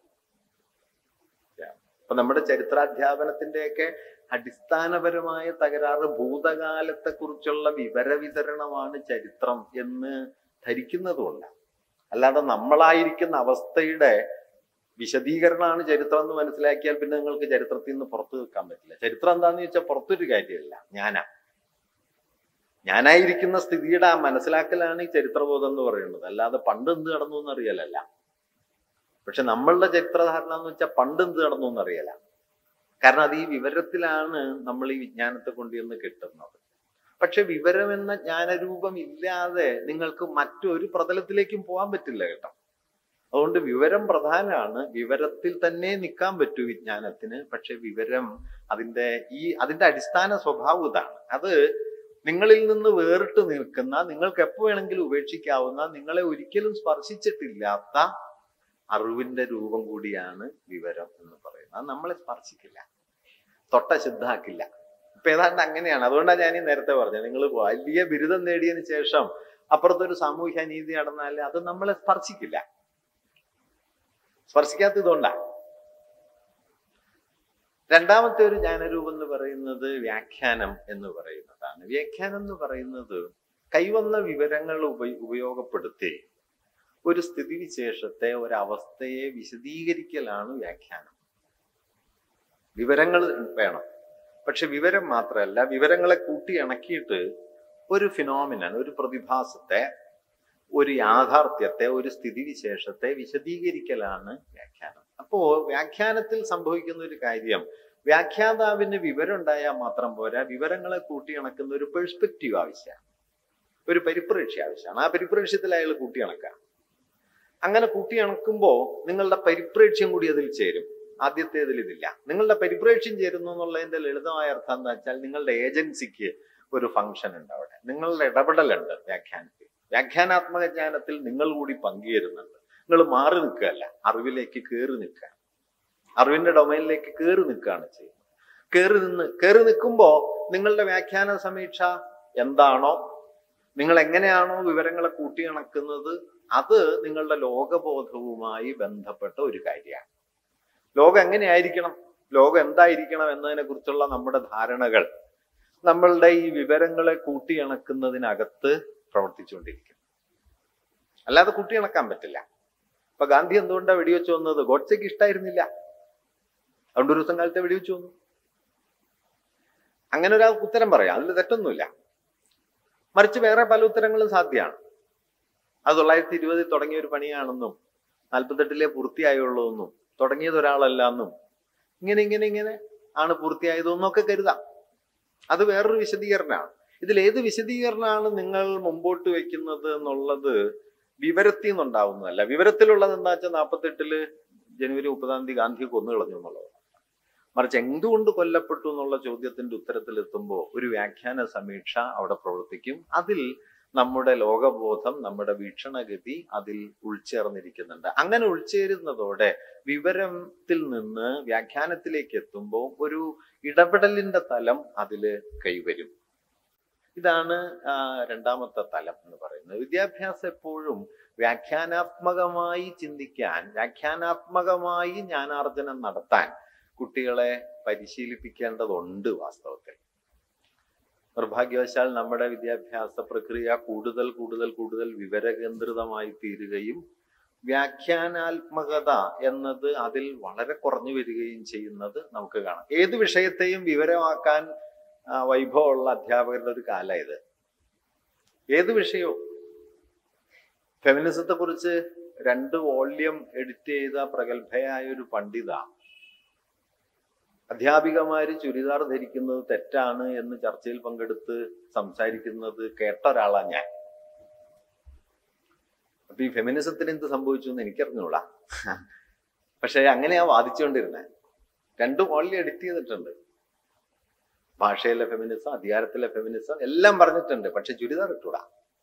അപ്പൊ നമ്മുടെ ചരിത്രാധ്യാപനത്തിന്റെയൊക്കെ അടിസ്ഥാനപരമായ തകരാറ് ഭൂതകാലത്തെ കുറിച്ചുള്ള വിവര വിതരണമാണ് ചരിത്രം എന്ന് ധരിക്കുന്നതുകൊണ്ട് അല്ലാതെ നമ്മളായിരിക്കുന്ന അവസ്ഥയുടെ വിശദീകരണമാണ് ചരിത്രം എന്ന് മനസ്സിലാക്കിയാൽ പിന്നെ നിങ്ങൾക്ക് ചരിത്രത്തിൽ നിന്ന് പുറത്തു നിൽക്കാൻ പറ്റില്ല ചരിത്രം എന്താന്ന് ചോദിച്ചാൽ പുറത്തൊരു കാര്യമല്ല ഞാനാ ഞാനായിരിക്കുന്ന സ്ഥിതിയുടെ ആ മനസ്സിലാക്കലാണ് ഈ ചരിത്രബോധം എന്ന് പറയുന്നത് അല്ലാതെ പണ്ട് എന്ത് നടന്നു എന്ന് അറിയലല്ല പക്ഷെ നമ്മളുടെ ചരിത്രധാരണ എന്ന് വെച്ചാൽ പണ്ട് എന്ത് നടന്നു എന്ന് അറിയല കാരണം അത് ഈ വിവരത്തിലാണ് നമ്മൾ ഈ വിജ്ഞാനത്തെ കൊണ്ടുവന്ന് കിട്ടുന്നത് പക്ഷെ വിവരം എന്ന ജ്ഞാനരൂപം ഇല്ലാതെ നിങ്ങൾക്ക് മറ്റൊരു പ്രതലത്തിലേക്കും പോകാൻ പറ്റില്ല കേട്ടോ അതുകൊണ്ട് വിവരം പ്രധാനമാണ് വിവരത്തിൽ തന്നെ നിൽക്കാൻ പറ്റൂ വിജ്ഞാനത്തിന് പക്ഷെ വിവരം അതിന്റെ ഈ അതിന്റെ അടിസ്ഥാന സ്വഭാവം ഇതാണ് അത് നിങ്ങളിൽ നിന്ന് വേറിട്ട് നിൽക്കുന്ന നിങ്ങൾക്ക് എപ്പോ വേണമെങ്കിലും ഉപേക്ഷിക്കാവുന്ന നിങ്ങളെ ഒരിക്കലും സ്പർശിച്ചിട്ടില്ലാത്ത അറിവിന്റെ രൂപം കൂടിയാണ് വിവരം എന്ന് പറയുന്നത് അത് നമ്മളെ സ്പർശിക്കില്ല തൊട്ട ശുദ്ധാക്കില്ല ഇപ്പൊ ഏതാണ്ട് അങ്ങനെയാണ് അതുകൊണ്ടാണ് ഞാൻ ഈ നേരത്തെ പറഞ്ഞത് നിങ്ങൾ വലിയ ബിരുദം നേടിയതിനു ശേഷം അപ്പുറത്തൊരു സാമൂഹ്യ നീതി നടന്നാൽ അത് നമ്മളെ സ്പർശിക്കില്ല സ്പർശിക്കാത്തതുകൊണ്ടാണ് രണ്ടാമത്തെ ഒരു ജ്ഞാനരൂപം എന്ന് പറയുന്നത് വ്യാഖ്യാനം എന്ന് പറയുന്നതാണ് വ്യാഖ്യാനം എന്ന് പറയുന്നത് കൈവന്ന വിവരങ്ങൾ ഉപ ഉപയോഗപ്പെടുത്തി ഒരു സ്ഥിതിവിശേഷത്തെ ഒരവസ്ഥയെ വിശദീകരിക്കലാണ് വ്യാഖ്യാനം വിവരങ്ങൾ വേണം പക്ഷെ വിവരം മാത്രമല്ല വിവരങ്ങളെ കൂട്ടി ഇണക്കിയിട്ട് ഒരു ഫിനോമിനൻ ഒരു പ്രതിഭാസത്തെ ഒരു യാഥാർത്ഥ്യത്തെ ഒരു സ്ഥിതിവിശേഷത്തെ വിശദീകരിക്കലാണ് വ്യാഖ്യാനം അപ്പോ വ്യാഖ്യാനത്തിൽ സംഭവിക്കുന്ന ഒരു കാര്യം വ്യാഖ്യാതാവിന് വിവരം ഉണ്ടായാൽ മാത്രം പോരാ വിവരങ്ങളെ കൂട്ടിയിണക്കുന്ന ഒരു പെർസ്പെക്റ്റീവ് ആവശ്യമാണ് ഒരു പരിപ്രേക്ഷ്യ ആവശ്യമാണ് ആ പരിപ്രേക്ഷ്യത്തിൽ അയാൾ കൂട്ടിയിണക്കാം അങ്ങനെ കൂട്ടിയിണക്കുമ്പോൾ നിങ്ങളുടെ പരിപ്രേക്ഷ്യം കൂടി അതിൽ ചേരും ആദ്യത്തേതിൽ ഇതില്ല നിങ്ങളുടെ പരിപ്രേക്ഷ്യം ചേരുന്നു എന്നുള്ളതിന്റെ ലളിതമായ അർത്ഥം എന്താ വെച്ചാൽ നിങ്ങളുടെ ഏജൻസിക്ക് ഒരു ഫംഗ്ഷൻ ഉണ്ട് അവിടെ നിങ്ങളുടെ ഇടപെടലുണ്ട് വ്യാഖ്യാനത്തിൽ വ്യാഖ്യാനാത്മക ജ്ഞാനത്തിൽ നിങ്ങൾ കൂടി പങ്കുചേരുന്നുണ്ട് നിങ്ങൾ മാറി നിൽക്കുകയല്ല അറിവിലേക്ക് കയറി നിൽക്കുക അറിവിന്റെ ഡൊമൈനിലേക്ക് കയറി നിൽക്കുകയാണ് ചെയ്യുന്നത് കയറി നിന്ന് കയറി നിൽക്കുമ്പോൾ നിങ്ങളുടെ വ്യാഖ്യാന സമീക്ഷ എന്താണോ നിങ്ങൾ എങ്ങനെയാണോ വിവരങ്ങളെ കൂട്ടിയിണക്കുന്നത് അത് നിങ്ങളുടെ ലോകബോധവുമായി ബന്ധപ്പെട്ട ഒരു കാര്യമാണ് ലോകം എങ്ങനെയായിരിക്കണം ലോകം എന്തായിരിക്കണം എന്നതിനെ കുറിച്ചുള്ള നമ്മുടെ ധാരണകൾ നമ്മളുടെ ഈ വിവരങ്ങളെ കൂട്ടിയിണക്കുന്നതിനകത്ത് പ്രവർത്തിച്ചുകൊണ്ടിരിക്കും അല്ലാതെ കൂട്ടിയിണക്കാൻ പറ്റില്ല ഇപ്പൊ ഗാന്ധി എന്തുകൊണ്ടാണ് വെടിവെച്ച് വന്നത് ഗോഡ്സെക്ക് ഇഷ്ടായിരുന്നില്ല അതുകൊണ്ട് ഒരു ദിവസം കാലത്തെ വെടിവെച്ച് വന്നു അങ്ങനെ ഒരാൾക്ക് ഉത്തരം പറയാം അതിൽ തെറ്റൊന്നുമില്ല മറിച്ച് വേറെ പല ഉത്തരങ്ങളും സാധ്യമാണ് അത് തൊള്ളായിരത്തി ഇരുപതിൽ തുടങ്ങിയ ഒരു പണിയാണെന്നും നാൽപ്പത്തെട്ടിലെ പൂർത്തിയായുള്ളൂ എന്നും തുടങ്ങിയത് ഒരാളല്ല എന്നും ഇങ്ങനെ ഇങ്ങനെ ഇങ്ങനെ ആണ് പൂർത്തിയായതെന്നൊക്കെ കരുതാം അത് വേറൊരു വിശദീകരണമാണ് ഇതിൽ ഏത് വിശദീകരണമാണ് നിങ്ങൾ മുമ്പോട്ട് വെക്കുന്നത് എന്നുള്ളത് വിവരത്തിൽ നിന്നുണ്ടാവുന്നതല്ല വിവരത്തിലുള്ളത് എന്താ വെച്ചാൽ നാൽപ്പത്തെട്ടില് ജനുവരി മുപ്പതാം തീയതി ഗാന്ധിയെ കൊന്നു കളഞ്ഞു എന്നുള്ളത് മറിച്ച് എന്തുകൊണ്ട് കൊല്ലപ്പെട്ടു എന്നുള്ള ചോദ്യത്തിന്റെ ഉത്തരത്തിലെത്തുമ്പോൾ ഒരു വ്യാഖ്യാന സമീക്ഷ അവിടെ പ്രവർത്തിക്കും അതിൽ നമ്മുടെ ലോകബോധം നമ്മുടെ വീക്ഷണഗതി അതിൽ ഉൾച്ചേർന്നിരിക്കുന്നുണ്ട് അങ്ങനെ ഉൾച്ചേരുന്നതോടെ വിവരത്തിൽ നിന്ന് വ്യാഖ്യാനത്തിലേക്ക് എത്തുമ്പോൾ ഒരു ഇടപെടലിന്റെ തലം അതിൽ കൈവരും ഇതാണ് ആ, രണ്ടാമത്തെ തലം എന്ന് പറയുന്നത് വിദ്യാഭ്യാസം എപ്പോഴും വ്യാഖ്യാനാത്മകമായി ചിന്തിക്കാൻ വ്യാഖ്യാനാത്മകമായി ജ്ഞാനാർജനം നടത്താൻ കുട്ടികളെ പരിശീലിപ്പിക്കേണ്ടതുണ്ട് വാസ്തവത്തിൽ നിർഭാഗ്യവശാൽ നമ്മുടെ വിദ്യാഭ്യാസ പ്രക്രിയ കൂടുതൽ കൂടുതൽ കൂടുതൽ വിവരകേന്ദ്രിതമായി തീരുകയും വ്യാഖ്യാനാത്മകത എന്നത് അതിൽ വളരെ കുറഞ്ഞു വരികയും ചെയ്യുന്നത് നമുക്ക് കാണാം ഏത് വിഷയത്തെയും വിവരമാക്കാൻ ആ, വൈഭവമുള്ള അധ്യാപകരുടെ ഒരു കാലം ഇത് ഏത് വിഷയവും ഫെമിനിസത്തെ കുറിച്ച് രണ്ട് വോള്യം എഡിറ്റ് ചെയ്ത പ്രഗത്ഭയായ ഒരു പണ്ഡിത അധ്യാപികമാര് ചുരിദാർ ധരിക്കുന്നത് തെറ്റാണ് എന്ന് ചർച്ചയിൽ പങ്കെടുത്ത് സംസാരിക്കുന്നത് കേട്ട ഒരാളാ ഞാൻ അപ്പൊ ഈ ഫെമിനിസത്തിന് എന്ത് സംഭവിച്ചു എന്ന് എനിക്കറിഞ്ഞൂടാ പക്ഷെ അങ്ങനെയാ വാദിച്ചുകൊണ്ടിരുന്നത് രണ്ട് വോള്യം എഡിറ്റ് ചെയ്തിട്ടുണ്ട് ഭാഷയിലെ ഫെമിനിസം അധികാരത്തിലെ ഫെമിനിസം എല്ലാം പറഞ്ഞിട്ടുണ്ട് പക്ഷെ ചുരിദാർ ഇട്ടൂടാ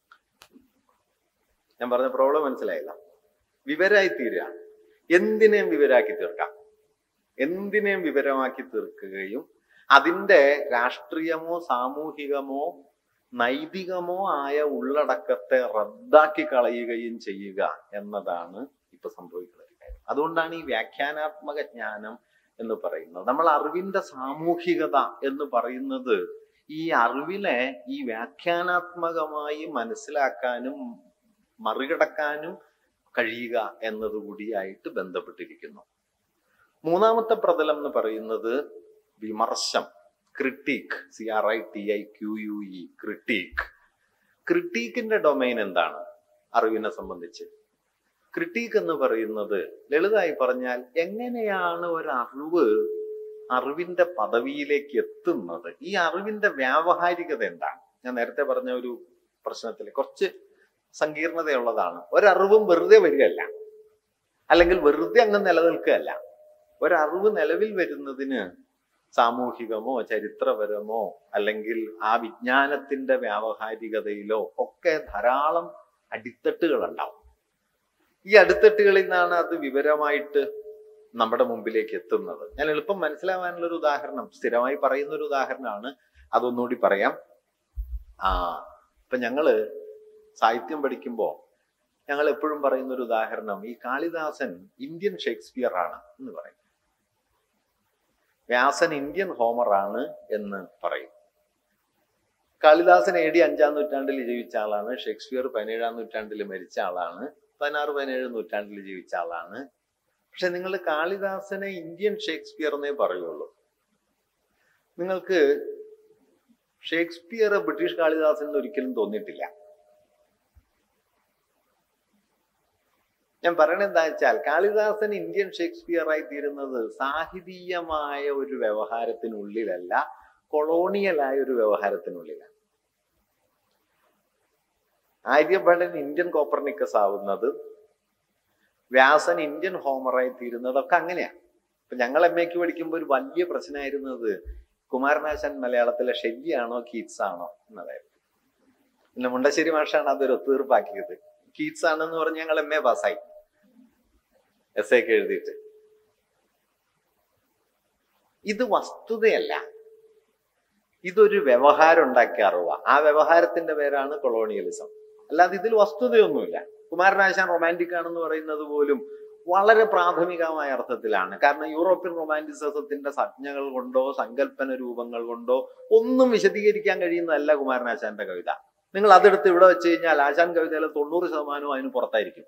ഞാൻ പറഞ്ഞ പ്രോബ്ലം മനസ്സിലായില്ല വിവരായി തീരുക എന്തിനേയും വിവരാക്കി തീർക്കാം എന്തിനേയും വിവരമാക്കി തീർക്കുകയും അതിന്റെ രാഷ്ട്രീയമോ സാമൂഹികമോ നൈതികമോ ആയ ഉള്ളടക്കത്തെ റദ്ദാക്കി കളയുകയും ചെയ്യുക എന്നതാണ് ഇപ്പൊ സംഭവിക്കുന്ന ഒരു കാര്യം അതുകൊണ്ടാണ് ഈ വ്യാഖ്യാനാത്മക ജ്ഞാനം എന്ന് പറയുന്നത് നമ്മൾ അറിവിന്റെ സാമൂഹികത എന്ന് പറയുന്നത് ഈ അറിവിനെ ഈ വ്യാഖ്യാനാത്മകമായി മനസ്സിലാക്കാനും മറികടക്കാനും കഴിയുക എന്നതുകൂടിയായിട്ട് ബന്ധപ്പെട്ടിരിക്കുന്നു മൂന്നാമത്തെ പ്രതലം എന്ന് പറയുന്നത് വിമർശം critique C R I T I Q U E critique ക്രിട്ടീക്കിന്റെ ഡൊമൈൻ എന്താണ് അറിവിനെ സംബന്ധിച്ച് ക്രിട്ടീക്ക് എന്ന് പറയുന്നത് ലളിതമായി പറഞ്ഞാൽ എങ്ങനെയാണ് ഒരു അറിവ് അറിവിന്റെ പദവിയിലേക്ക് എത്തുന്നത് ഈ അറിവിന്റെ വ്യാവഹാരികത എന്താണ് ഞാൻ നേരത്തെ പറഞ്ഞ ഒരു പ്രശ്നത്തിൽ കുറച്ച് സങ്കീർണതയുള്ളതാണ് ഒരറിവും വെറുതെ വരികയല്ല അല്ലെങ്കിൽ വെറുതെ അങ്ങ് നിലനിൽക്കുകയല്ല ഒരറിവ് നിലവിൽ വരുന്നതിന് സാമൂഹികമോ ചരിത്രപരമോ അല്ലെങ്കിൽ ആ വിജ്ഞാനത്തിന്റെ വ്യാവഹാരികതയിലോ ഒക്കെ ധാരാളം അടിത്തട്ടുകൾ ഉണ്ടാവും ഈ അടിത്തട്ടുകളിൽ നിന്നാണ് അത് വിവരമായിട്ട് നമ്മുടെ മുമ്പിലേക്ക് എത്തുന്നത് ഞാൻ എളുപ്പം മനസ്സിലാവാനുള്ള ഒരു ഉദാഹരണം സ്ഥിരമായി പറയുന്ന ഒരു ഉദാഹരണമാണ് അതൊന്നുകൂടി പറയാം ആ ഇപ്പൊ ഞങ്ങള് സാഹിത്യം പഠിക്കുമ്പോൾ ഞങ്ങൾ എപ്പോഴും പറയുന്ന ഒരു ഉദാഹരണം ഈ കാളിദാസൻ ഇന്ത്യൻ ഷേക്സ്പിയർ ആണ് എന്ന് പറയും വ്യാസൻ ഇന്ത്യൻ ഹോമർ ആണ് എന്ന് പറയും കാളിദാസൻ എ ഡി അഞ്ചാം നൂറ്റാണ്ടിൽ ജീവിച്ച ആളാണ് ഷേക്സ്പിയർ പതിനേഴാം നൂറ്റാണ്ടിൽ മരിച്ച ആളാണ് പതിനാറ് പതിനേഴ് നൂറ്റാണ്ടിൽ ജീവിച്ച ആളാണ് പക്ഷെ നിങ്ങൾ കാളിദാസനെ ഇന്ത്യൻ ഷേക്സ്പിയർ എന്നേ പറയുള്ളൂ നിങ്ങൾക്ക് ഷേക്സ്പിയർ ബ്രിട്ടീഷ് കാളിദാസൻ എന്ന് ഒരിക്കലും തോന്നിയിട്ടില്ല ഞാൻ പറയണത് എന്താ വെച്ചാൽ കാളിദാസൻ ഇന്ത്യൻ ഷേക്സ്പിയർ ആയി തീരുന്നത് സാഹിതീയമായ ഒരു വ്യവഹാരത്തിനുള്ളിലല്ല കൊളോണിയലായ ഒരു വ്യവഹാരത്തിനുള്ളിലാണ് ആര്യഭടൻ ഇന്ത്യൻ കോപ്പർനിക്കസ് ആവുന്നത് വ്യാസൻ ഇന്ത്യൻ ഹോമറായി തീരുന്നതൊക്കെ അങ്ങനെയാണ് ഇപ്പൊ ഞങ്ങൾ എം എക്ക് പഠിക്കുമ്പോൾ ഒരു വലിയ പ്രശ്നമായിരുന്നത് കുമാരനാശാൻ മലയാളത്തിലെ ഷെല്ലിയാണോ കീറ്റ്സ് ആണോ എന്നതായിരുന്നു പിന്നെ മുണ്ടശ്ശേരി മാഷാണ് അതൊരു ഒത്തുതീർപ്പാക്കിയത് കീറ്റ്സ് ആണെന്ന് പറഞ്ഞ് ഞങ്ങൾ എം എ പാസ്സായി എസ് ഒക്കെ എഴുതിയിട്ട് ഇത് വസ്തുതയല്ല ഇതൊരു വ്യവഹാരം ഉണ്ടാക്കിയ അറിവാ ആ വ്യവഹാരത്തിന്റെ പേരാണ് കൊളോണിയലിസം അല്ലാതെ ഇതിൽ വസ്തുതയൊന്നുമില്ല കുമാരനാശാൻ റൊമാൻറ്റിക് ആണെന്ന് പറയുന്നത് പോലും വളരെ പ്രാഥമികമായ അർത്ഥത്തിലാണ് കാരണം യൂറോപ്യൻ റൊമാൻറ്റിസിസത്തിന്റെ സംജ്ഞകൾ കൊണ്ടോ സങ്കല്പന രൂപങ്ങൾ കൊണ്ടോ ഒന്നും വിശദീകരിക്കാൻ കഴിയുന്നതല്ല കുമാരനാശാന്റെ കവിത നിങ്ങൾ അതെടുത്ത് ഇവിടെ വെച്ച് കഴിഞ്ഞാൽ ആശാൻ കവിതയിലെ തൊണ്ണൂറ് ശതമാനവും അതിന് പുറത്തായിരിക്കും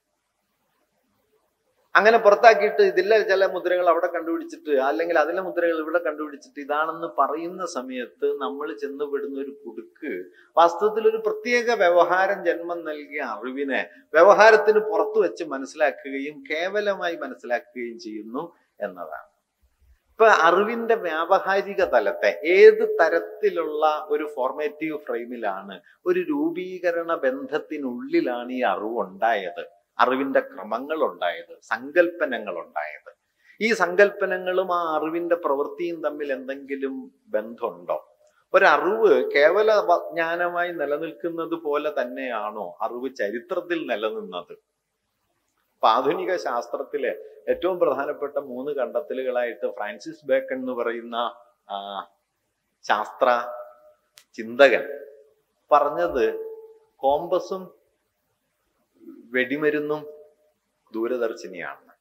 അങ്ങനെ പുറത്താക്കിയിട്ട് ഇതിലെ ചില മുദ്രകൾ അവിടെ കണ്ടുപിടിച്ചിട്ട് അല്ലെങ്കിൽ അതിലെ മുദ്രകൾ ഇവിടെ കണ്ടുപിടിച്ചിട്ട് ഇതാണെന്ന് പറയുന്ന സമയത്ത് നമ്മൾ ചെന്നുപെടുന്ന ഒരു കുടുക്ക് വാസ്തവത്തിൽ ഒരു പ്രത്യേക വ്യവഹാരം ജന്മം നൽകിയ അറിവിനെ വ്യവഹാരത്തിന് പുറത്തു വെച്ച് മനസ്സിലാക്കുകയും കേവലമായി മനസ്സിലാക്കുകയും ചെയ്യുന്നു എന്നതാണ് ഇപ്പൊ അറിവിന്റെ വ്യാവഹാരിക തലത്തെ ഏത് തരത്തിലുള്ള ഒരു ഫോർമേറ്റീവ് ഫ്രെയിമിലാണ് ഒരു രൂപീകരണ ബന്ധത്തിനുള്ളിലാണ് ഈ അറിവ് ഉണ്ടായത് അറിവിന്റെ ക്രമങ്ങൾ ഉണ്ടായത് സങ്കല്പനങ്ങൾ ഉണ്ടായത് ഈ സങ്കല്പനങ്ങളും ആ അറിവിന്റെ പ്രവൃത്തിയും തമ്മിൽ എന്തെങ്കിലും ബന്ധമുണ്ടോ ഒരറിവ് കേവല വ- ജ്ഞാനമായി നിലനിൽക്കുന്നത് പോലെ തന്നെയാണോ അറിവ് ചരിത്രത്തിൽ നിലനിന്നത് അപ്പൊ ആധുനിക ശാസ്ത്രത്തിലെ ഏറ്റവും പ്രധാനപ്പെട്ട മൂന്ന് കണ്ടെത്തലുകളായിട്ട് ഫ്രാൻസിസ് ബേക്കൺ എന്ന് പറയുന്ന ആ, ശാസ്ത്ര ചിന്തകൻ പറഞ്ഞത് കോമ്പസും വെടിമരുന്നും ദൂരദർശിനിയാണ്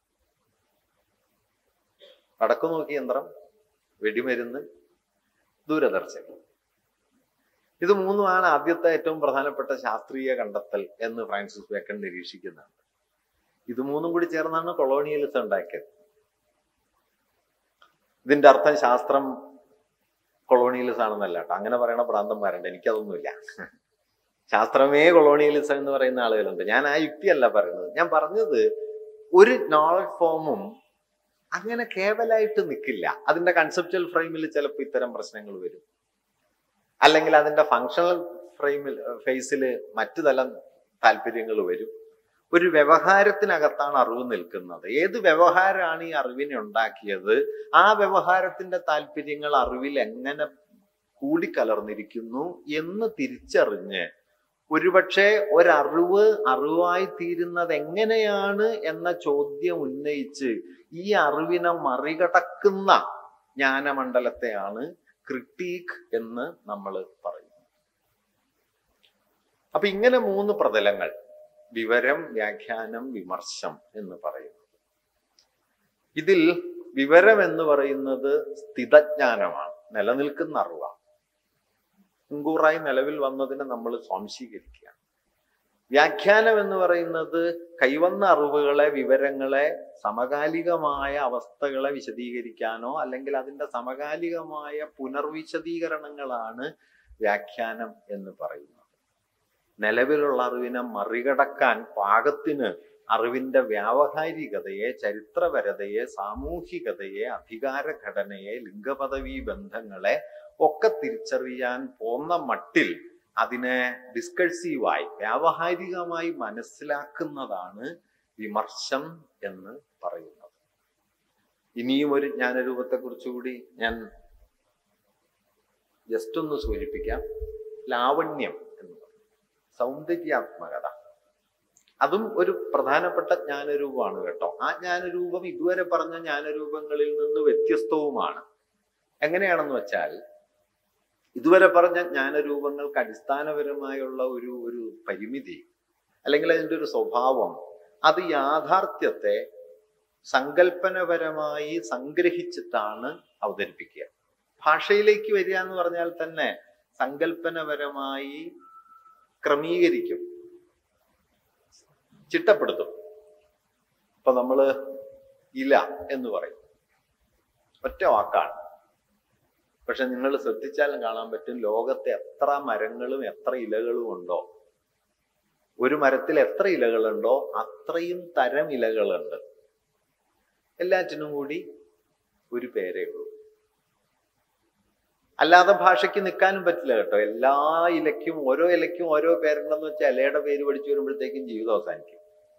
വടക്കു നോക്കി യന്ത്രം വെടിമരുന്ന് ദൂരദർശിനി ഇത് മൂന്നുമാണ് ആദ്യത്തെ ഏറ്റവും പ്രധാനപ്പെട്ട ശാസ്ത്രീയ കണ്ടെത്തൽ എന്ന് ഫ്രാൻസിസ് ബേക്കൺ നിരീക്ഷിക്കുന്നുണ്ട് ഇത് മൂന്നും കൂടി ചേർന്നാണ് കൊളോണിയലിസം ഉണ്ടാക്കിയത് ഇതിന്റെ അർത്ഥം ശാസ്ത്രം കൊളോണിയലിസം ആണെന്നല്ല കേട്ടോ അങ്ങനെ പറയണ പ്രാന്തന്മാരുണ്ട് എനിക്കതൊന്നുമില്ല ശാസ്ത്രമേ കൊളോണിയലിസം എന്ന് പറയുന്ന ആളുകളുണ്ട് ഞാൻ ആ യുക്തിയല്ല പറയുന്നത് ഞാൻ പറഞ്ഞത് ഒരു നോളജ് ഫോമും അങ്ങനെ കേവലായിട്ട് നിൽക്കില്ല അതിന്റെ കൺസെപ്റ്റൽ ഫ്രെയിമിൽ ചിലപ്പോൾ ഇത്തരം പ്രശ്നങ്ങൾ വരും അല്ലെങ്കിൽ അതിന്റെ ഫങ്ഷണൽ ഫ്രെയിമിൽ ഫേസിൽ മറ്റു തരം താല്പര്യങ്ങൾ വരും ഒരു വ്യവഹാരത്തിനകത്താണ് അറിവ് നിൽക്കുന്നത് ഏത് വ്യവഹാരമാണ് ഈ അറിവിനെ ഉണ്ടാക്കിയത് ആ വ്യവഹാരത്തിന്റെ താല്പര്യങ്ങൾ അറിവിൽ എങ്ങനെ കൂടിക്കലർന്നിരിക്കുന്നു എന്ന് തിരിച്ചറിഞ്ഞ് ഒരുപക്ഷെ ഒരറിവ് അറിവായി തീരുന്നത് എങ്ങനെയാണ് എന്ന ചോദ്യം ഉന്നയിച്ച് ഈ അറിവിനെ മറികടക്കുന്ന ജ്ഞാനമണ്ഡലത്തെയാണ് ക്രിട്ടീക്ക് എന്ന് നമ്മൾ പറയുന്നത് അപ്പൊ ഇങ്ങനെ മൂന്ന് പ്രതലങ്ങൾ വിവരം വ്യാഖ്യാനം വിമർശം എന്ന് പറയുന്നത് ഇതിൽ വിവരം എന്ന് പറയുന്നത് സ്ഥിതജ്ഞാനമാണ് നിലനിൽക്കുന്ന അറിവാണ് മുൻകൂറായി നിലവിൽ വന്നതിനെ നമ്മൾ സ്വാംശീകരിക്കുകയാണ് വ്യാഖ്യാനം എന്ന് പറയുന്നത് കൈവന്ന അറിവുകളെ വിവരങ്ങളെ സമകാലികമായ അവസ്ഥകളെ വിശദീകരിക്കാനോ അല്ലെങ്കിൽ അതിൻ്റെ സമകാലികമായ പുനർവിശദീകരണങ്ങളാണ് വ്യാഖ്യാനം എന്ന് പറയുന്നത് നിലവിലുള്ള അറിവിനെ മറികടക്കാൻ പാകത്തിന് അറിവിന്റെ വ്യാവഹാരികതയെ ചരിത്രപരതയെ സാമൂഹികതയെ അധികാരഘടനയെ ലിംഗപദവി ബന്ധങ്ങളെ ഒക്കെ തിരിച്ചറിയാൻ പോന്ന മട്ടിൽ അതിനെ ഡിസ്കഴ്സീവായി വ്യാവഹാരികമായി മനസ്സിലാക്കുന്നതാണ് വിമർശം എന്ന് പറയുന്നത് ഇനിയും ഒരു ജ്ഞാനരൂപത്തെക്കുറിച്ച് കൂടി ഞാൻ ജസ്റ്റ് ഒന്ന് സൂചിപ്പിക്കാം ലാവണ്യം എന്ന് പറയും സൗന്ദര്യാത്മകത അതും ഒരു പ്രധാനപ്പെട്ട ജ്ഞാനരൂപമാണ് കേട്ടോ ആ ജ്ഞാനരൂപം ഇതുവരെ പറഞ്ഞ ജ്ഞാനരൂപങ്ങളിൽ നിന്ന് വ്യത്യസ്തവുമാണ് എങ്ങനെയാണെന്ന് വെച്ചാൽ ഇതുവരെ പറഞ്ഞ ജ്ഞാനരൂപങ്ങൾക്ക് അടിസ്ഥാനപരമായുള്ള ഒരു ഒരു പരിമിതി അല്ലെങ്കിൽ അതിൻ്റെ ഒരു സ്വഭാവം അത് യാഥാർത്ഥ്യത്തെ സങ്കല്പനപരമായി സംഗ്രഹിച്ചിട്ടാണ് അവതരിപ്പിക്കുക ഭാഷയിലേക്ക് വരിക എന്ന് പറഞ്ഞാൽ തന്നെ സങ്കല്പനപരമായി ക്രമീകരിക്കും ചിട്ടപ്പെടുത്തും ഇപ്പൊ നമ്മള് ഇല എന്ന് പറയും ഒറ്റ വാക്കാണ് പക്ഷെ നിങ്ങൾ ശ്രദ്ധിച്ചാലും കാണാൻ പറ്റും ലോകത്തെ എത്ര മരങ്ങളും എത്ര ഇലകളും ഉണ്ടോ ഒരു മരത്തിൽ എത്ര ഇലകളുണ്ടോ അത്രയും തരം ഇലകളുണ്ട് എല്ലാറ്റിനും കൂടി ഒരു പേരേ ഉള്ളൂ അല്ലാതെ ഭാഷയ്ക്ക് നിൽക്കാനും പറ്റില്ല കേട്ടോ എല്ലാ ഇലയ്ക്കും ഓരോ ഇലയ്ക്കും ഓരോ പേരുണ്ടെന്ന് വെച്ചാൽ ഇലയുടെ പേര് പഠിച്ചു വരുമ്പോഴത്തേക്കും ജീവിതം അവസാനിക്കും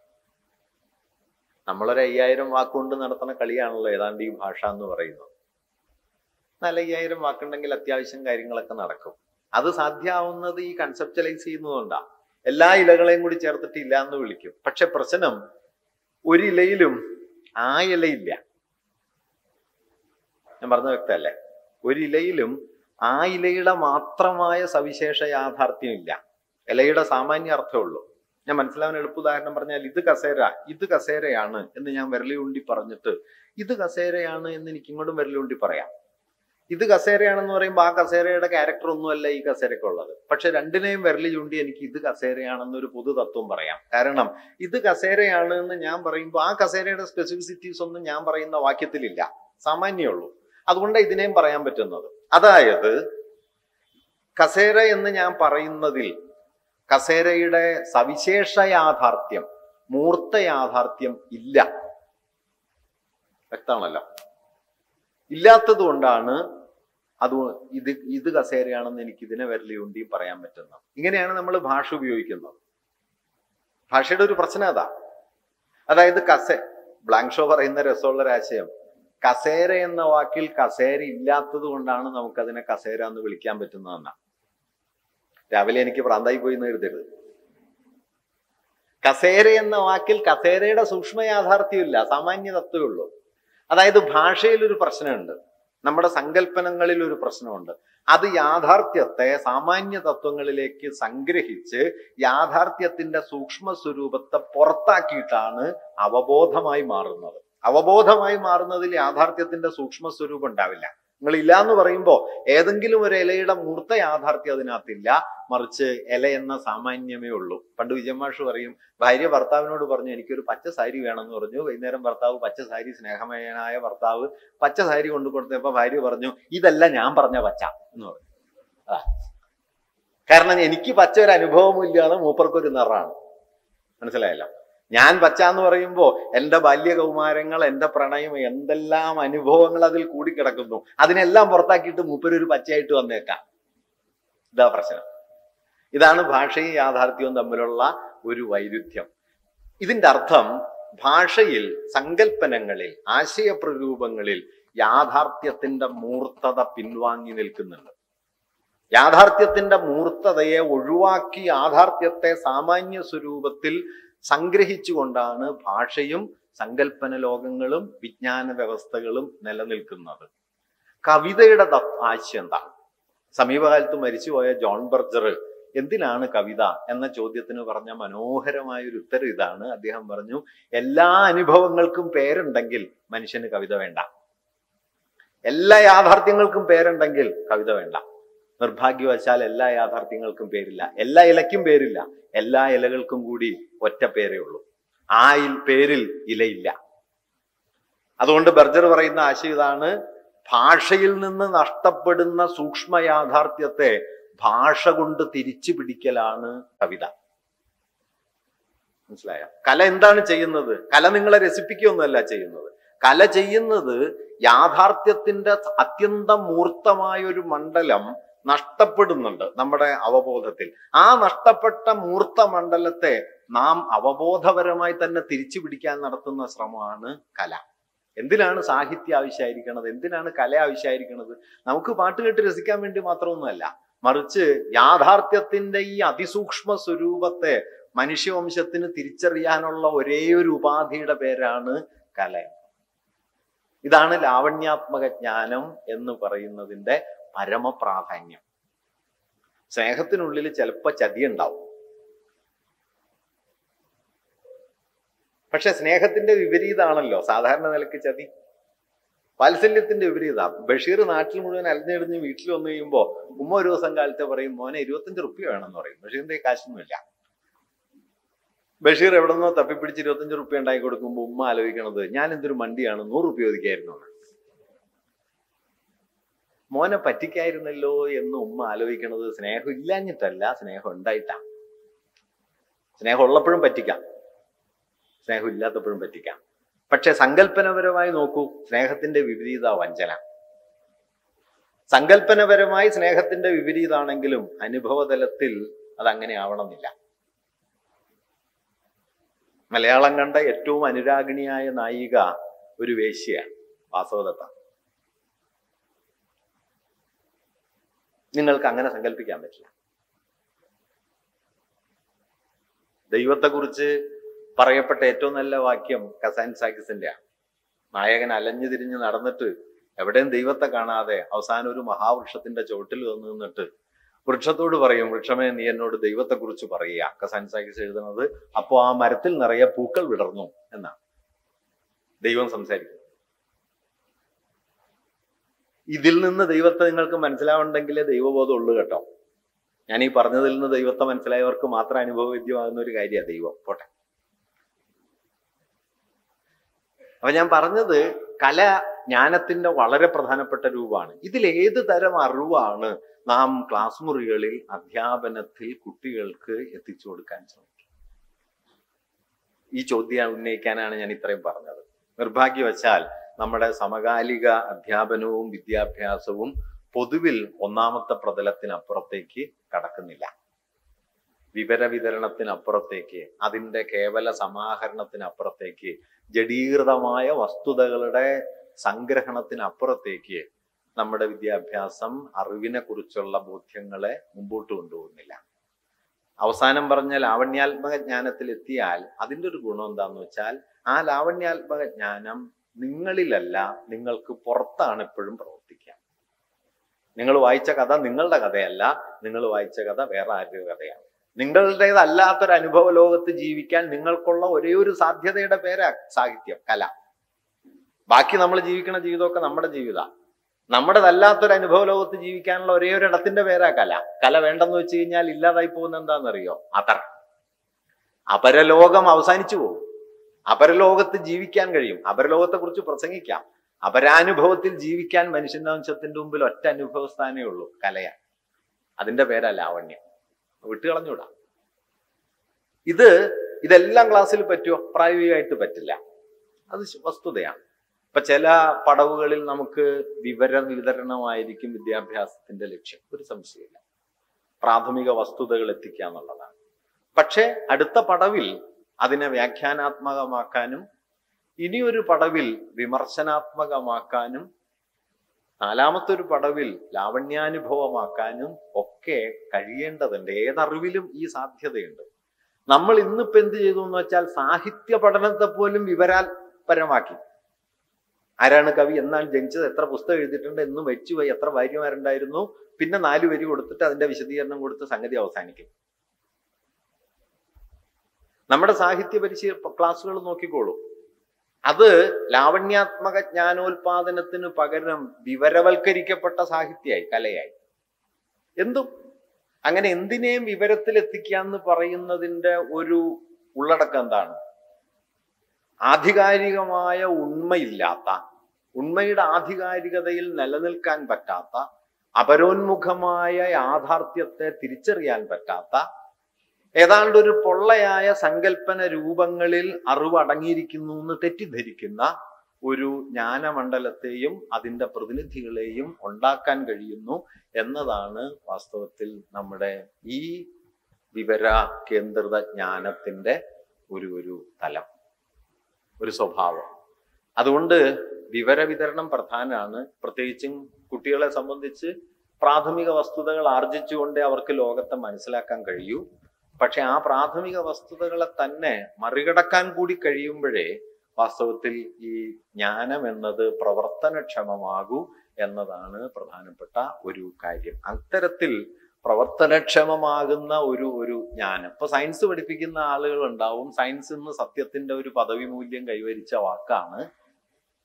നമ്മളൊരു അയ്യായിരം വാക്കുകൊണ്ട് നടത്തുന്ന കളിയാണല്ലോ ഏതാണ്ട് ഈ ഭാഷ എന്ന് പറയുന്നത് നല്ല അയ്യായിരം വാക്കുണ്ടെങ്കിൽ അത്യാവശ്യം കാര്യങ്ങളൊക്കെ നടക്കും അത് സാധ്യമാവുന്നത് ഈ കൺസെപ്റ്റലൈസ് ചെയ്യുന്നതുകൊണ്ടാണ് എല്ലാ ഇലകളെയും കൂടി ചേർത്തിട്ട് ഇല്ല എന്ന് വിളിക്കും പക്ഷെ പ്രശ്നം ഒരു ഇലയിലും ആ ഇലയില്ല ഞാൻ പറഞ്ഞ വ്യക്തമല്ലേ ഒരു ഇലയിലും ആ ഇലയുടെ മാത്രമായ സവിശേഷ യാഥാർത്ഥ്യം ഇല്ല ഇലയുടെ സാമാന്യ അർത്ഥമുള്ളൂ ഞാൻ മനസ്സിലാവാൻ എളുപ്പ ഉദാഹരണം പറഞ്ഞാൽ ഇത് കസേര ഇത് കസേരയാണ് എന്ന് ഞാൻ വിരലി ഉണ്ടി പറഞ്ഞിട്ട് ഇത് കസേരയാണ് എന്ന് എനിക്ക് ഇങ്ങോട്ടും വിരലി ഉണ്ടി പറയാം ഇത് കസേരയാണെന്ന് പറയുമ്പോൾ ആ കസേരയുടെ ക്യാരക്ടർ ഒന്നുമല്ല ഈ കസേരക്കുള്ളത് പക്ഷെ രണ്ടിനെയും വിരലി ചൂണ്ടി എനിക്ക് ഇത് കസേരയാണെന്നൊരു പൊതു തത്വം പറയാം കാരണം ഇത് കസേരയാണ് എന്ന് ഞാൻ പറയുമ്പോൾ ആ കസേരയുടെ സ്പെസിഫിസിറ്റീസ് ഒന്നും ഞാൻ പറയുന്ന വാക്യത്തിലില്ല സാമാന്യമുള്ളൂ അതുകൊണ്ട് ഇതിനെയും പറയാൻ പറ്റുന്നത് അതായത് കസേര എന്ന് ഞാൻ പറയുന്നതിൽ കസേരയുടെ സവിശേഷ യാഥാർത്ഥ്യം മൂർത്ത യാഥാർത്ഥ്യം ഇല്ല വ്യക്തമാണല്ലോ ഇല്ലാത്തത് കൊണ്ടാണ് അത് ഇത് ഇത് കസേരയാണെന്ന് എനിക്ക് ഇതിനെ വിരലി ഉണ്ടി പറയാൻ പറ്റുന്നത് ഇങ്ങനെയാണ് നമ്മൾ ഭാഷ ഉപയോഗിക്കുന്നത് ഭാഷയുടെ ഒരു പ്രശ്നം അതാ അതായത് കസേ ബ്ലാങ്ക് ഷോ പറയുന്ന രസമുള്ള ഒരു ആശയം കസേര എന്ന വാക്കിൽ കസേര ഇല്ലാത്തത് കൊണ്ടാണ് നമുക്കതിനെ കസേര എന്ന് വിളിക്കാൻ പറ്റുന്നതെന്നാ രാവിലെ എനിക്ക് പ്രാന്തായി പോയി എന്ന് കരുതരുത് കസേര എന്ന വാക്കിൽ കസേരയുടെ സൂക്ഷ്മ യാഥാർത്ഥ്യമില്ല സാമാന്യ തത്വമേ ഉള്ളൂ അതായത് ഭാഷയിൽ ഒരു പ്രശ്നമുണ്ട് നമ്മുടെ സങ്കല്പനങ്ങളിൽ ഒരു പ്രശ്നമുണ്ട് അത് യാഥാർത്ഥ്യത്തെ സാമാന്യ തത്വങ്ങളിലേക്ക് സംഗ്രഹിച്ച് യാഥാർത്ഥ്യത്തിന്റെ സൂക്ഷ്മ സ്വരൂപത്തെ പുറത്താക്കിയിട്ടാണ് അവബോധമായി മാറുന്നത് അവബോധമായി മാറുന്നതിൽ യാഥാർത്ഥ്യത്തിന്റെ സൂക്ഷ്മ സ്വരൂപം ഉണ്ടാവില്ല നിങ്ങൾ ഇല്ല എന്ന് പറയുമ്പോൾ ഏതെങ്കിലും ഒരു ഇലയുടെ മൂർത്ത യാഥാർത്ഥ്യം അതിനകത്തില്ല മറിച്ച് ഇല എന്ന സാമാന്യമേ ഉള്ളൂ പണ്ട് വിജയമാഷ് പറയും ഭാര്യ ഭർത്താവിനോട് പറഞ്ഞു എനിക്കൊരു പച്ച സാരി വേണമെന്ന് പറഞ്ഞു വൈകുന്നേരം ഭർത്താവ് പച്ച സാരി സ്നേഹമയനായ ഭർത്താവ് പച്ച സാരി കൊണ്ടു കൊടുത്തപ്പോ ഭാര്യ പറഞ്ഞു ഇതല്ല ഞാൻ പറഞ്ഞ പച്ച എന്ന് പറഞ്ഞു അതാ കാരണം എനിക്ക് പച്ച ഒരു അനുഭവവും ഇല്ലാതെ മൂപ്പർക്കൊരു നിറാണ് മനസ്സിലായല്ലോ ഞാൻ പച്ച എന്ന് പറയുമ്പോൾ എൻ്റെ ബാല്യകൗമാരങ്ങൾ എൻ്റെ പ്രണയം എന്തെല്ലാം അനുഭവങ്ങൾ അതിൽ കൂടിക്കിടക്കുന്നു അതിനെല്ലാം പുറത്താക്കിയിട്ട് മൂപ്പരൊരു പച്ചയായിട്ട് വന്നേക്കാം ഇതാ പ്രശ്നം ഇതാണ് ഭാഷയും യാഥാർത്ഥ്യവും തമ്മിലുള്ള ഒരു വൈരുദ്ധ്യം ഇതിന്റെ അർത്ഥം ഭാഷയിൽ സങ്കല്പനങ്ങളിൽ ആശയപ്രരൂപങ്ങളിൽ യാഥാർത്ഥ്യത്തിന്റെ മൂർത്തത പിൻവാങ്ങി നിൽക്കുന്നുണ്ട് യാഥാർത്ഥ്യത്തിന്റെ മൂർത്തതയെ ഒഴിവാക്കി യാഥാർത്ഥ്യത്തെ സാമാന്യ സ്വരൂപത്തിൽ സംഗ്രഹിച്ചുകൊണ്ടാണ് ഭാഷയും സങ്കല്പന ലോകങ്ങളും വിജ്ഞാന വ്യവസ്ഥകളും നിലനിൽക്കുന്നത് കവിതയുടെ ആശയം എന്താ സമീപകാലത്ത് മരിച്ചുപോയ ജോൺ ബർജർ എന്തിനാണ് കവിത എന്ന ചോദ്യത്തിന് പറഞ്ഞ മനോഹരമായ ഒരു ഉത്തരം ഇതാണ് അദ്ദേഹം പറഞ്ഞു എല്ലാ അനുഭവങ്ങൾക്കും പേരുണ്ടെങ്കിൽ മനുഷ്യന് കവിത വേണ്ട എല്ലാ യാഥാർത്ഥ്യങ്ങൾക്കും പേരുണ്ടെങ്കിൽ കവിത വേണ്ട നിർഭാഗ്യവശാൽ എല്ലാ യാഥാർത്ഥ്യങ്ങൾക്കും പേരില്ല എല്ലാ ഇലയ്ക്കും പേരില്ല എല്ലാ ഇലകൾക്കും കൂടി ഒറ്റ പേരേ ഉള്ളൂ ആ പേരിൽ ഇലയില്ല അതുകൊണ്ട് ബർജർ പറയുന്ന ആശയം ഇതാണ് ഭാഷയിൽ നിന്ന് നഷ്ടപ്പെടുന്ന സൂക്ഷ്മ യാഥാർത്ഥ്യത്തെ ഭാഷ കൊണ്ട് തിരിച്ചു പിടിക്കലാണ് കവിത മനസ്സിലായ കല എന്താണ് ചെയ്യുന്നത് കല നിങ്ങളെ രസിപ്പിക്കുകയൊന്നുമല്ല ചെയ്യുന്നത് കല ചെയ്യുന്നത് യാഥാർത്ഥ്യത്തിന്റെ അത്യന്തം മൂർത്തമായ ഒരു മണ്ഡലം നഷ്ടപ്പെടുന്നുണ്ട് നമ്മുടെ അവബോധത്തിൽ ആ നഷ്ടപ്പെട്ട മൂർത്ത മണ്ഡലത്തെ നാം അവബോധപരമായി തന്നെ തിരിച്ചു പിടിക്കാൻ നടത്തുന്ന ശ്രമമാണ് കല എന്തിനാണ് സാഹിത്യം ആവശ്യമായിരിക്കണത് എന്തിനാണ് കല ആവശ്യമായിരിക്കണത് നമുക്ക് പാട്ട് കേട്ട് രസിക്കാൻ വേണ്ടി മാത്രമൊന്നുമല്ല മറിച്ച് യാഥാർത്ഥ്യത്തിന്റെ ഈ അതിസൂക്ഷ്മ സ്വരൂപത്തെ മനുഷ്യവംശത്തിന് തിരിച്ചറിയാനുള്ള ഒരേ ഒരു ഉപാധിയുടെ പേരാണ് കല ഇതാണ് ലാവണ്യാത്മക ജ്ഞാനം എന്ന് പറയുന്നതിന്റെ പരമപ്രാധാന്യം സ്നേഹത്തിനുള്ളിൽ ചിലപ്പോൾ ചതി ഉണ്ടാവും പക്ഷെ സ്നേഹത്തിന്റെ വിപരീതമാണല്ലോ സാധാരണ നിലക്ക് ചതി വാത്സല്യത്തിന്റെ വിപരീത ബഷീർ നാട്ടിൽ മുഴുവൻ അലഞ്ഞെടിഞ്ഞ് വീട്ടിൽ വന്നു കഴിയുമ്പോൾ ഉമ്മ ഒരു ദിവസം കാലത്തെ പറയും മോനെ ഇരുപത്തഞ്ച് റുപ്യ വേണമെന്ന് പറയും ബഷീറിന്റെ കാശൊന്നുമില്ല ബഷീർ എവിടെ നിന്നോ തപ്പിപ്പിടിച്ച് ഇരുപത്തഞ്ച് റുപ്യ ഉണ്ടാക്കി കൊടുക്കുമ്പോൾ ഉമ്മ ആലോചിക്കണത് ഞാൻ എന്തൊരു മണ്ടിയാണ് നൂറ് റുപ്യ ഒതുക്കിയായിരുന്നു എന്ന്. മോനെ പറ്റിക്കായിരുന്നല്ലോ എന്ന് ഉമ്മ ആലോചിക്കണത് സ്നേഹം ഇല്ലാഞ്ഞിട്ടല്ല സ്നേഹം ഉണ്ടായിട്ടാണ് സ്നേഹം ഉള്ളപ്പോഴും പറ്റിക്കാം സ്നേഹം ഇല്ലാത്തപ്പോഴും പറ്റിക്കാം പക്ഷെ സങ്കല്പനപരമായി നോക്കൂ സ്നേഹത്തിന്റെ വിപരീത വഞ്ചന സങ്കല്പനപരമായി സ്നേഹത്തിന്റെ വിപരീതാണെങ്കിലും അനുഭവതലത്തിൽ അതങ്ങനെ ആവണമെന്നില്ല മലയാളം കണ്ട ഏറ്റവും അനുരാഗിണിയായ നായിക ഒരു വേശ്യയാണ് വാസവദത്ത നിങ്ങൾക്ക് അങ്ങനെ സങ്കല്പിക്കാൻ പറ്റില്ല ദൈവത്തെക്കുറിച്ച് പറയപ്പെട്ട ഏറ്റവും നല്ല വാക്യം കസാൻ സാക്കിസിന്റെയാണ് നായകൻ അലഞ്ഞു തിരിഞ്ഞ് നടന്നിട്ട് എവിടെയും ദൈവത്തെ കാണാതെ അവസാനം ഒരു മഹാവൃക്ഷത്തിന്റെ ചോട്ടിൽ വന്ന് നിന്നിട്ട് വൃക്ഷത്തോട് പറയും വൃക്ഷമേ നീ എന്നോട് ദൈവത്തെക്കുറിച്ച് പറയുക കസാൻ സാക്കിസ് എഴുതുന്നത് അപ്പോ ആ മരത്തിൽ നിറയെ പൂക്കൾ വിടർന്നു എന്നാണ് ദൈവം സംസാരിക്കും ഇതിൽ നിന്ന് ദൈവത്തെ നിങ്ങൾക്ക് മനസ്സിലാവുണ്ടെങ്കിലേ ദൈവബോധം ഉള്ളു കേട്ടോ ഞാൻ ഈ പറഞ്ഞതിൽ നിന്ന് ദൈവത്തെ മനസ്സിലായവർക്ക് മാത്രം അനുഭവവേദ്യമാകുന്ന ഒരു കാര്യമാണ് ദൈവം പോട്ടെ അപ്പൊ ഞാൻ പറഞ്ഞത് കല ജ്ഞാനത്തിന്റെ വളരെ പ്രധാനപ്പെട്ട രൂപമാണ് ഇതിൽ ഏത് തരം അറിവാണ് നാം ക്ലാസ് മുറികളിൽ അധ്യാപനത്തിൽ കുട്ടികൾക്ക് എത്തിച്ചു കൊടുക്കാൻ ശ്രമിക്കും ഈ ചോദ്യം ഉന്നയിക്കാനാണ് ഞാൻ ഇത്രയും പറഞ്ഞത് നിർഭാഗ്യവശാൽ നമ്മുടെ സമകാലിക അധ്യാപനവും വിദ്യാഭ്യാസവും പൊതുവിൽ ഒന്നാമത്തെ പ്രതലത്തിനപ്പുറത്തേക്ക് കടക്കുന്നില്ല വിവര വിതരണത്തിനപ്പുറത്തേക്ക് അതിൻ്റെ കേവല സമാഹരണത്തിനപ്പുറത്തേക്ക് ജഡീകൃതമായ വസ്തുതകളുടെ സംഗ്രഹണത്തിനപ്പുറത്തേക്ക് നമ്മുടെ വിദ്യാഭ്യാസം അറിവിനെ കുറിച്ചുള്ള ബോധ്യങ്ങളെ മുമ്പോട്ട് കൊണ്ടുപോകുന്നില്ല അവസാനം പറഞ്ഞ ലാവണ്യാത്മക ജ്ഞാനത്തിൽ എത്തിയാൽ അതിൻ്റെ ഒരു ഗുണം എന്താന്ന് വെച്ചാൽ ആ ലാവണ്യാത്മക ജ്ഞാനം നിങ്ങളിലല്ല നിങ്ങൾക്ക് പുറത്താണ് എപ്പോഴും പ്രവർത്തിക്കുക നിങ്ങൾ വായിച്ച കഥ നിങ്ങളുടെ കഥയല്ല നിങ്ങൾ വായിച്ച കഥ വേറെ ആരുടെ കഥയാണ് നിങ്ങളുടേതല്ലാത്തൊരു അനുഭവ ലോകത്ത് ജീവിക്കാൻ നിങ്ങൾക്കുള്ള ഒരേ ഒരു സാധ്യതയുടെ പേരാ സാഹിത്യം കല ബാക്കി നമ്മൾ ജീവിക്കുന്ന ജീവിതമൊക്കെ നമ്മുടെ ജീവിത നമ്മുടേതല്ലാത്തൊരു അനുഭവ ലോകത്ത് ജീവിക്കാനുള്ള ഒരേ ഒരു ഇടത്തിന്റെ പേരാ കല കല വേണ്ടെന്ന് വെച്ച് കഴിഞ്ഞാൽ ഇല്ലാതായി പോകുന്ന എന്താണെന്നറിയോ അതർ അപരലോകം അവസാനിച്ചു പോകും അപരലോകത്ത് ജീവിക്കാൻ കഴിയും അപരലോകത്തെ കുറിച്ച് പ്രസംഗിക്കാം അപരാനുഭവത്തിൽ ജീവിക്കാൻ മനുഷ്യന്റെ വംശത്തിന്റെ മുമ്പിൽ ഒറ്റ അനുഭവ സ്ഥാനേ ഉള്ളൂ കലയാ അതിന്റെ പേരാ ലാവണ്യം വിട്ടുകളഞ്ഞൂടാ ഇത് ഇതെല്ലാം ക്ലാസ്സിൽ പറ്റുമോ പ്രായോഗികമായിട്ട് പറ്റില്ല അത് വസ്തുതയാണ് ഇപ്പൊ ചില പടവുകളിൽ നമുക്ക് വിവര വിതരണമായിരിക്കും വിദ്യാഭ്യാസത്തിന്റെ ലക്ഷ്യം ഒരു സംശയമില്ല പ്രാഥമിക വസ്തുതകൾ എത്തിക്കുക എന്നുള്ളതാണ് പക്ഷെ അടുത്ത പടവിൽ അതിനെ വ്യാഖ്യാനാത്മകമാക്കാനും ഇനിയൊരു പടവിൽ വിമർശനാത്മകമാക്കാനും നാലാമത്തെ ഒരു പടവിൽ ലാവണ്യാനുഭവമാക്കാനും ഒക്കെ കഴിയേണ്ടതുണ്ട് ഏതറിവിലും ഈ സാധ്യതയുണ്ട് നമ്മൾ ഇന്നിപ്പോ എന്ത് ചെയ്തു എന്ന് വെച്ചാൽ സാഹിത്യ പഠനത്തെ പോലും വിവരാൽപരമാക്കി ആരാണ് കവി എന്നാൽ ജനിച്ചത് എത്ര പുസ്തകം എഴുതിയിട്ടുണ്ട് എന്നും വെച്ചുപോയി എത്ര ഭാര്യമാരുണ്ടായിരുന്നു പിന്നെ നാല് വരി കൊടുത്തിട്ട് അതിന്റെ വിശദീകരണം കൊടുത്ത് സംഗതി അവസാനിക്കും നമ്മുടെ സാഹിത്യ പരിശീല ക്ലാസ്സുകൾ നോക്കിക്കോളൂ അത് ലാവണ്യാത്മക ജ്ഞാനോൽപാദനത്തിന് പകരം വിവരവൽക്കരിക്കപ്പെട്ട സാഹിത്യമായി കലയായി എന്തും അങ്ങനെ എന്തിനേയും വിവരത്തിൽ എത്തിക്കാന്ന് പറയുന്നതിന്റെ ഒരു ഉള്ളടക്കം എന്താണ് ആധികാരികമായ ഉണ്മയില്ലാത്ത ഉണ്മയുടെ ആധികാരികതയിൽ നിലനിൽക്കാൻ പറ്റാത്ത അപരോന്മുഖമായ യാഥാർത്ഥ്യത്തെ തിരിച്ചറിയാൻ പറ്റാത്ത ഏതാണ്ട് ഒരു പൊള്ളയായ സങ്കല്പന രൂപങ്ങളിൽ അറിവ് അടങ്ങിയിരിക്കുന്നു എന്ന് തെറ്റിദ്ധരിക്കുന്ന ഒരു ജ്ഞാനമണ്ഡലത്തെയും അതിൻ്റെ പ്രതിനിധികളെയും ഉണ്ടാക്കാൻ കഴിയുന്നു എന്നതാണ് വാസ്തവത്തിൽ നമ്മുടെ ഈ വിവര കേന്ദ്രിത ജ്ഞാനത്തിൻ്റെ ഒരു ഒരു തലം ഒരു സ്വഭാവം അതുകൊണ്ട് വിവര വിതരണം പ്രധാനമാണ് പ്രത്യേകിച്ചും കുട്ടികളെ സംബന്ധിച്ച് പ്രാഥമിക വസ്തുതകൾ ആർജിച്ചുകൊണ്ടേ അവർക്ക് ലോകത്തെ മനസ്സിലാക്കാൻ കഴിയൂ പക്ഷെ ആ പ്രാഥമിക വസ്തുതകളെ തന്നെ മറികടക്കാൻ കൂടി കഴിയുമ്പോഴേ വാസ്തവത്തിൽ ഈ ജ്ഞാനം എന്നത് പ്രവർത്തനക്ഷമമാകൂ എന്നതാണ് പ്രധാനപ്പെട്ട ഒരു കാര്യം അത്തരത്തിൽ പ്രവർത്തനക്ഷമമാകുന്ന ഒരു ഒരു ജ്ഞാനം ഇപ്പൊ സയൻസ് പഠിപ്പിക്കുന്ന ആളുകൾ ഉണ്ടാവും സയൻസ് എന്ന് സത്യത്തിന്റെ ഒരു പദവി മൂല്യം കൈവരിച്ച വാക്കാണ്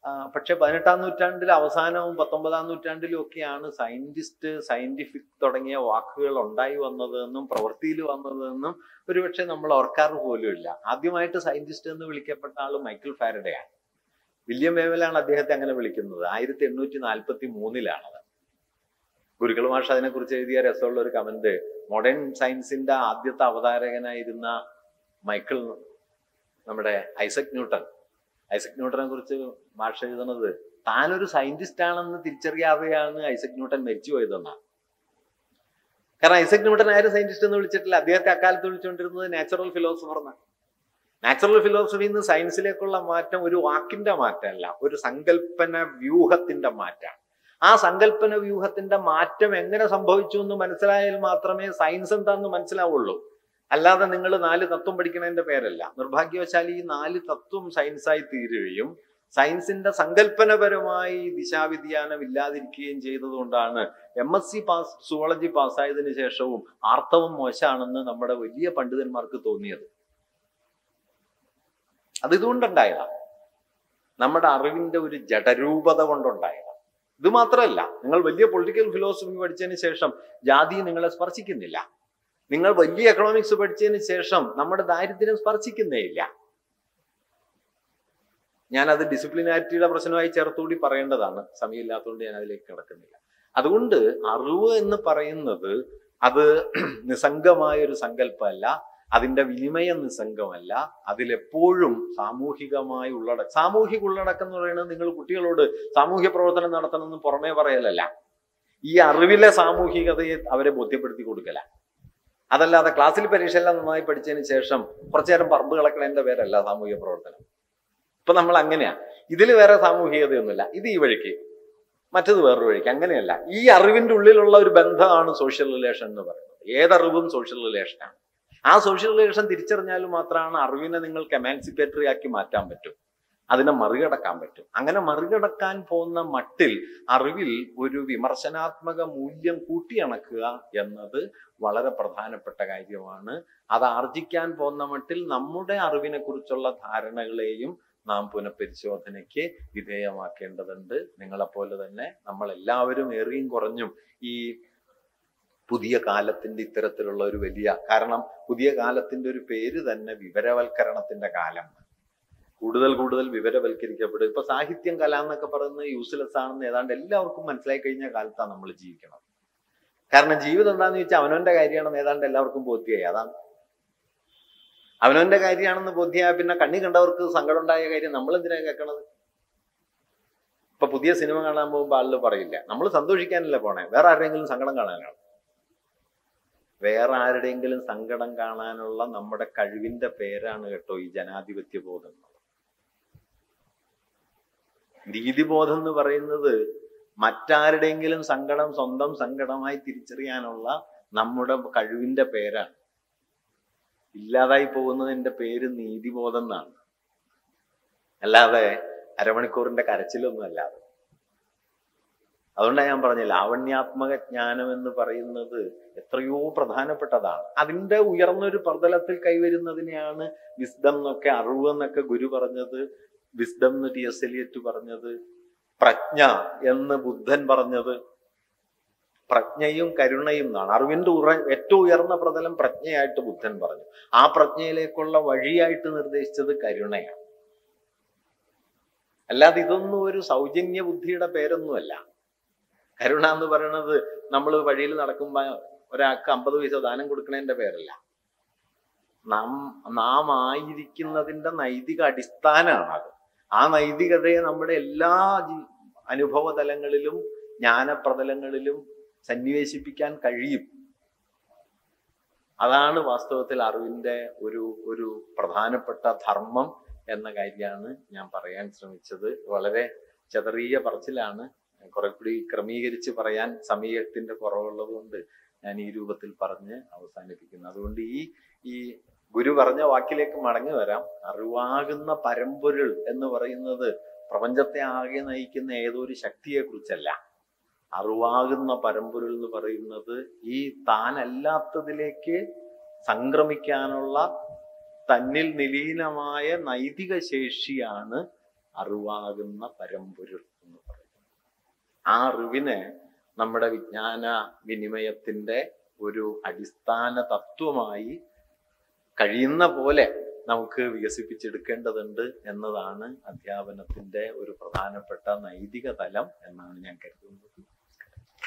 ആ, പക്ഷെ പതിനെട്ടാം നൂറ്റാണ്ടിൽ അവസാനവും പത്തൊമ്പതാം നൂറ്റാണ്ടിലും ഒക്കെയാണ് സയന്റിസ്റ്റ് സയന്റിഫിക് തുടങ്ങിയ വാക്കുകൾ ഉണ്ടായി വന്നതെന്നും പ്രവൃത്തിയിൽ വന്നതെന്നും ഒരുപക്ഷെ നമ്മൾ ഓർക്കാറ് പോലും ഇല്ല ആദ്യമായിട്ട് സയന്റിസ്റ്റ് എന്ന് വിളിക്കപ്പെട്ട ആള് മൈക്കിൾ ഫാരഡെയാണ് വില്യം വേവലാണ് അദ്ദേഹത്തെ അങ്ങനെ വിളിക്കുന്നത് ആയിരത്തി എണ്ണൂറ്റി നാൽപ്പത്തി മൂന്നിലാണത് ഗുരുക്കൾ മാഷ് അതിനെക്കുറിച്ച് എഴുതിയ രസമുള്ള ഒരു കമന്റ് മോഡേൺ സയൻസിന്റെ ആദ്യത്തെ അവതാരകനായിരുന്ന മൈക്കിൾ നമ്മുടെ ഐസക് ന്യൂട്ടൺ ഐസക് ന്യൂട്ടനെ കുറിച്ച് മാഷ് എഴുതുന്നത് താനൊരു സയന്റിസ്റ്റ് ആണെന്ന് തിരിച്ചറിയാതെയാണ് ഐസക് ന്യൂട്ടൻ മരിച്ചു പോയതെന്നാണ് കാരണം ഐസക് ന്യൂട്ടൻ ആരും സയന്റിസ്റ്റ് എന്ന് വിളിച്ചിട്ടില്ല അദ്ദേഹത്തെ അക്കാലത്ത് വിളിച്ചുകൊണ്ടിരുന്നത് നാച്ചുറൽ ഫിലോസഫർ എന്നാണ് നാച്ചുറൽ ഫിലോസഫിയിൽ നിന്ന് സയൻസിലേക്കുള്ള മാറ്റം ഒരു വാക്കിന്റെ മാറ്റമല്ല ഒരു സങ്കല്പന വ്യൂഹത്തിന്റെ മാറ്റമാണ് ആ സങ്കല്പന വ്യൂഹത്തിന്റെ മാറ്റം എങ്ങനെ സംഭവിച്ചു എന്ന് മനസ്സിലായാൽ മാത്രമേ സയൻസ് എന്താണെന്ന് മനസ്സിലാവുള്ളൂ അല്ലാതെ നിങ്ങൾ നാല് തത്വം പഠിക്കണതിന്റെ പേരല്ല നിർഭാഗ്യവശാൽ ഈ നാല് തത്വം സയൻസായി തീരുകയും സയൻസിന്റെ സങ്കല്പനപരമായി ദിശാവ്യതിയാനം ഇല്ലാതിരിക്കുകയും ചെയ്തതുകൊണ്ടാണ് M S C pass zoology പാസ്സായതിനു ശേഷവും ആർത്തവം മോശമാണെന്ന് നമ്മുടെ വലിയ പണ്ഡിതന്മാർക്ക് തോന്നിയത് അത് ഇതുകൊണ്ടുണ്ടായതാണ് നമ്മുടെ അറിവിന്റെ ഒരു ജഡരൂപത കൊണ്ടുണ്ടായതാണ് ഇത് മാത്രമല്ല നിങ്ങൾ വലിയ പൊളിറ്റിക്കൽ ഫിലോസഫി പഠിച്ചതിന് ശേഷം ജാതി നിങ്ങളെ സ്പർശിക്കുന്നില്ല നിങ്ങൾ വലിയ എക്കണോമിക്സ് പഠിച്ചതിന് ശേഷം നമ്മുടെ ദാരിദ്ര്യം സ്പർശിക്കുന്നേ ഇല്ല ഞാൻ അത് ഡിസിപ്ലിനാരിറ്റിയുടെ പ്രശ്നമായി ചേർത്തുകൂടി പറയേണ്ടതാണ് സമയമില്ലാത്തതുകൊണ്ട് ഞാൻ അതിലേക്ക് കിടക്കുന്നില്ല അതുകൊണ്ട് അറിവ് എന്ന് പറയുന്നത് അത് നിസ്സംഗമായ ഒരു സങ്കല്പമല്ല അതിന്റെ വിനിമയം നിസ്സംഗമല്ല അതിലെപ്പോഴും സാമൂഹികമായി ഉള്ളടക്കം സാമൂഹിക ഉള്ളടക്കം എന്ന് പറയുന്നത് നിങ്ങൾ കുട്ടികളോട് സാമൂഹ്യ പ്രവർത്തനം നടത്തണമെന്ന് പുറമേ പറയലല്ല ഈ അറിവിലെ സാമൂഹികതയെ അവരെ ബോധ്യപ്പെടുത്തി കൊടുക്കല അതല്ലാതെ ക്ലാസ്സിൽ പരീക്ഷയെല്ലാം നന്നായി പഠിച്ചതിന് ശേഷം കുറച്ചു നേരം പറമ്പ് കളക്കണതിന്റെ പേരല്ല സാമൂഹിക പ്രവർത്തനം ഇപ്പൊ നമ്മൾ അങ്ങനെയാ ഇതിൽ വേറെ സാമൂഹികതയൊന്നുമില്ല ഇത് ഈ വഴിക്ക് മറ്റത് വേറൊരു വഴിക്ക് അങ്ങനെയല്ല ഈ അറിവിന്റെ ഉള്ളിലുള്ള ഒരു ബന്ധമാണ് സോഷ്യൽ റിലേഷൻ എന്ന് പറയുന്നത് ഏതറിവും സോഷ്യൽ റിലേഷനാണ് ആ സോഷ്യൽ റിലേഷൻ തിരിച്ചറിഞ്ഞാൽ മാത്രമാണ് അറിവിനെ നിങ്ങൾക്ക് എമാൻസിപ്പേറ്ററി ആക്കി മാറ്റാൻ പറ്റും അതിനെ മറികടക്കാൻ പറ്റും അങ്ങനെ മറികടക്കാൻ പോകുന്ന മട്ടിൽ അറിവിൽ ഒരു വിമർശനാത്മക മൂല്യം കൂട്ടിയണക്കുക എന്നത് വളരെ പ്രധാനപ്പെട്ട കാര്യമാണ് അത് ആർജിക്കാൻ പോകുന്ന മട്ടിൽ നമ്മുടെ അറിവിനെ കുറിച്ചുള്ള ധാരണകളെയും നാം പുനഃപരിശോധനയ്ക്ക് വിധേയമാക്കേണ്ടതുണ്ട് നിങ്ങളെപ്പോലെ തന്നെ നമ്മൾ എല്ലാവരും ഏറിയും കുറഞ്ഞും ഈ പുതിയ കാലത്തിന്റെ ഇത്തരത്തിലുള്ള ഒരു വലിയ കാരണം പുതിയ കാലത്തിന്റെ ഒരു പേര് തന്നെ വിവരവൽക്കരണത്തിന്റെ കാലം കൂടുതൽ കൂടുതൽ വിവരവൽക്കരിക്കപ്പെടും ഇപ്പൊ സാഹിത്യം കല എന്നൊക്കെ പറയുന്നത് യൂസ്ലെസ് ആണെന്ന് ഏതാണ്ട് എല്ലാവർക്കും മനസ്സിലായി കഴിഞ്ഞ കാലത്താണ് നമ്മൾ ജീവിക്കണം കാരണം ജീവിതം എന്താണെന്ന് ചോദിച്ചാൽ അവനവന്റെ കാര്യമാണെന്ന് ഏതാണ്ട് എല്ലാവർക്കും ബോധ്യമായി അതാണ് അവനവന്റെ കാര്യമാണെന്ന് ബോധ്യമായ പിന്നെ കണ്ണി കണ്ടവർക്ക് സങ്കടം ഉണ്ടായ കാര്യം നമ്മൾ എന്തിനാ കേൾക്കണത് ഇപ്പൊ പുതിയ സിനിമ കാണാൻ പോകുമ്പോൾ ആളുകൾ പറയില്ല നമ്മൾ സന്തോഷിക്കാനല്ല പോണേ വേറെ ആരുടെയെങ്കിലും സങ്കടം കാണാനാണ് വേറെ ആരുടെയെങ്കിലും സങ്കടം കാണാനുള്ള നമ്മുടെ കഴിവിന്റെ പേരാണ് കേട്ടോ ഈ ജനാധിപത്യ ബോധം എന്നുള്ളത്. നീതിബോധം എന്ന് പറയുന്നത് മറ്റാരുടെയെങ്കിലും സങ്കടം സ്വന്തം സങ്കടമായി തിരിച്ചറിയാനുള്ള നമ്മുടെ കഴിവിന്റെ പേരാണ് ഇല്ലാതായി പോകുന്നതിന്റെ പേര് നീതിബോധം എന്നാണ് അല്ലാതെ അരമണിക്കൂറിന്റെ കരച്ചിലൊന്നും അല്ലാതെ അതുകൊണ്ടാണ് ഞാൻ പറഞ്ഞ ലാവണ്യാത്മക ജ്ഞാനം എന്ന് പറയുന്നത് എത്രയോ പ്രധാനപ്പെട്ടതാണ് അതിന്റെ ഉയർന്നൊരു പ്രതലത്തിൽ കൈവരുന്നതിനെയാണ് വിസ്ഡം എന്നൊക്കെ അറിവ് എന്നൊക്കെ ഗുരു പറഞ്ഞത് വിസ്ഡം എന്ന് ടി എസ് എലിയറ്റ് പറഞ്ഞത് പ്രജ്ഞ എന്ന് ബുദ്ധൻ പറഞ്ഞത് പ്രജ്ഞയും കരുണയും എന്നാണ് അറിവിന്റെ ഉറ ഏറ്റവും ഉയർന്ന പ്രതലം പ്രജ്ഞയായിട്ട് ബുദ്ധൻ പറഞ്ഞു ആ പ്രജ്ഞയിലേക്കുള്ള വഴിയായിട്ട് നിർദ്ദേശിച്ചത് കരുണയാണ് അല്ലാതെ ഇതൊന്നും ഒരു സൗജന്യ ബുദ്ധിയുടെ പേരൊന്നുമല്ല കരുണ എന്ന് പറയുന്നത് നമ്മൾ വഴിയിൽ നടക്കുമ്പോൾ ഒരാൾക്ക് അമ്പത് പൈസ ദാനം കൊടുക്കണതിന്റെ പേരല്ല നാം നാം ആയിരിക്കുന്നതിന്റെ നൈതിക അടിസ്ഥാനമാണ് അത് ആ നൈതികതയെ നമ്മുടെ എല്ലാ ജീ- അനുഭവ തലങ്ങളിലും ജ്ഞാനപ്രതലങ്ങളിലും സന്നിവേശിപ്പിക്കാൻ കഴിയും അതാണ് വാസ്തവത്തിൽ അറിവിന്റെ ഒരു ഒരു പ്രധാനപ്പെട്ട ധർമ്മം എന്ന കാര്യമാണ് ഞാൻ പറയാൻ ശ്രമിച്ചത് വളരെ ചെതറിയ പറച്ചിലാണ് കുറെ കൂടി ക്രമീകരിച്ച് പറയാൻ സമയത്തിന്റെ കുറവുള്ളത് കൊണ്ട് ഞാൻ ഈ രൂപത്തിൽ പറഞ്ഞ് അവസാനിപ്പിക്കുന്നു അതുകൊണ്ട് ഈ ഈ ഗുരു പറഞ്ഞ വാക്കിലേക്ക് മടങ്ങി വരാം അറിവാകുന്ന പരമ്പൊരുൾ എന്ന് പറയുന്നത് പ്രപഞ്ചത്തെ ആകെ നയിക്കുന്ന ഏതോ ഒരു ശക്തിയെ കുറിച്ചല്ല അറിവാകുന്ന പരമ്പൊരുൾ എന്ന് പറയുന്നത് ഈ താനല്ലാത്തതിലേക്ക് സംക്രമിക്കാനുള്ള തന്നിൽ നിലീനമായ നൈതിക ശേഷിയാണ് അറിവാകുന്ന പരമ്പൊരുൾ എന്ന് പറയും ആ അറിവിനെ നമ്മുടെ വിജ്ഞാന വിനിമയത്തിന്റെ ഒരു അടിസ്ഥാന തത്വമായി കഴിയുന്ന പോലെ നമുക്ക് വികസിപ്പിച്ചെടുക്കേണ്ടതുണ്ട് എന്നതാണ് അധ്യാപനത്തിന്റെ ഒരു പ്രധാനപ്പെട്ട നൈതിക തലം എന്നാണ് ഞാൻ കരുതുന്നത്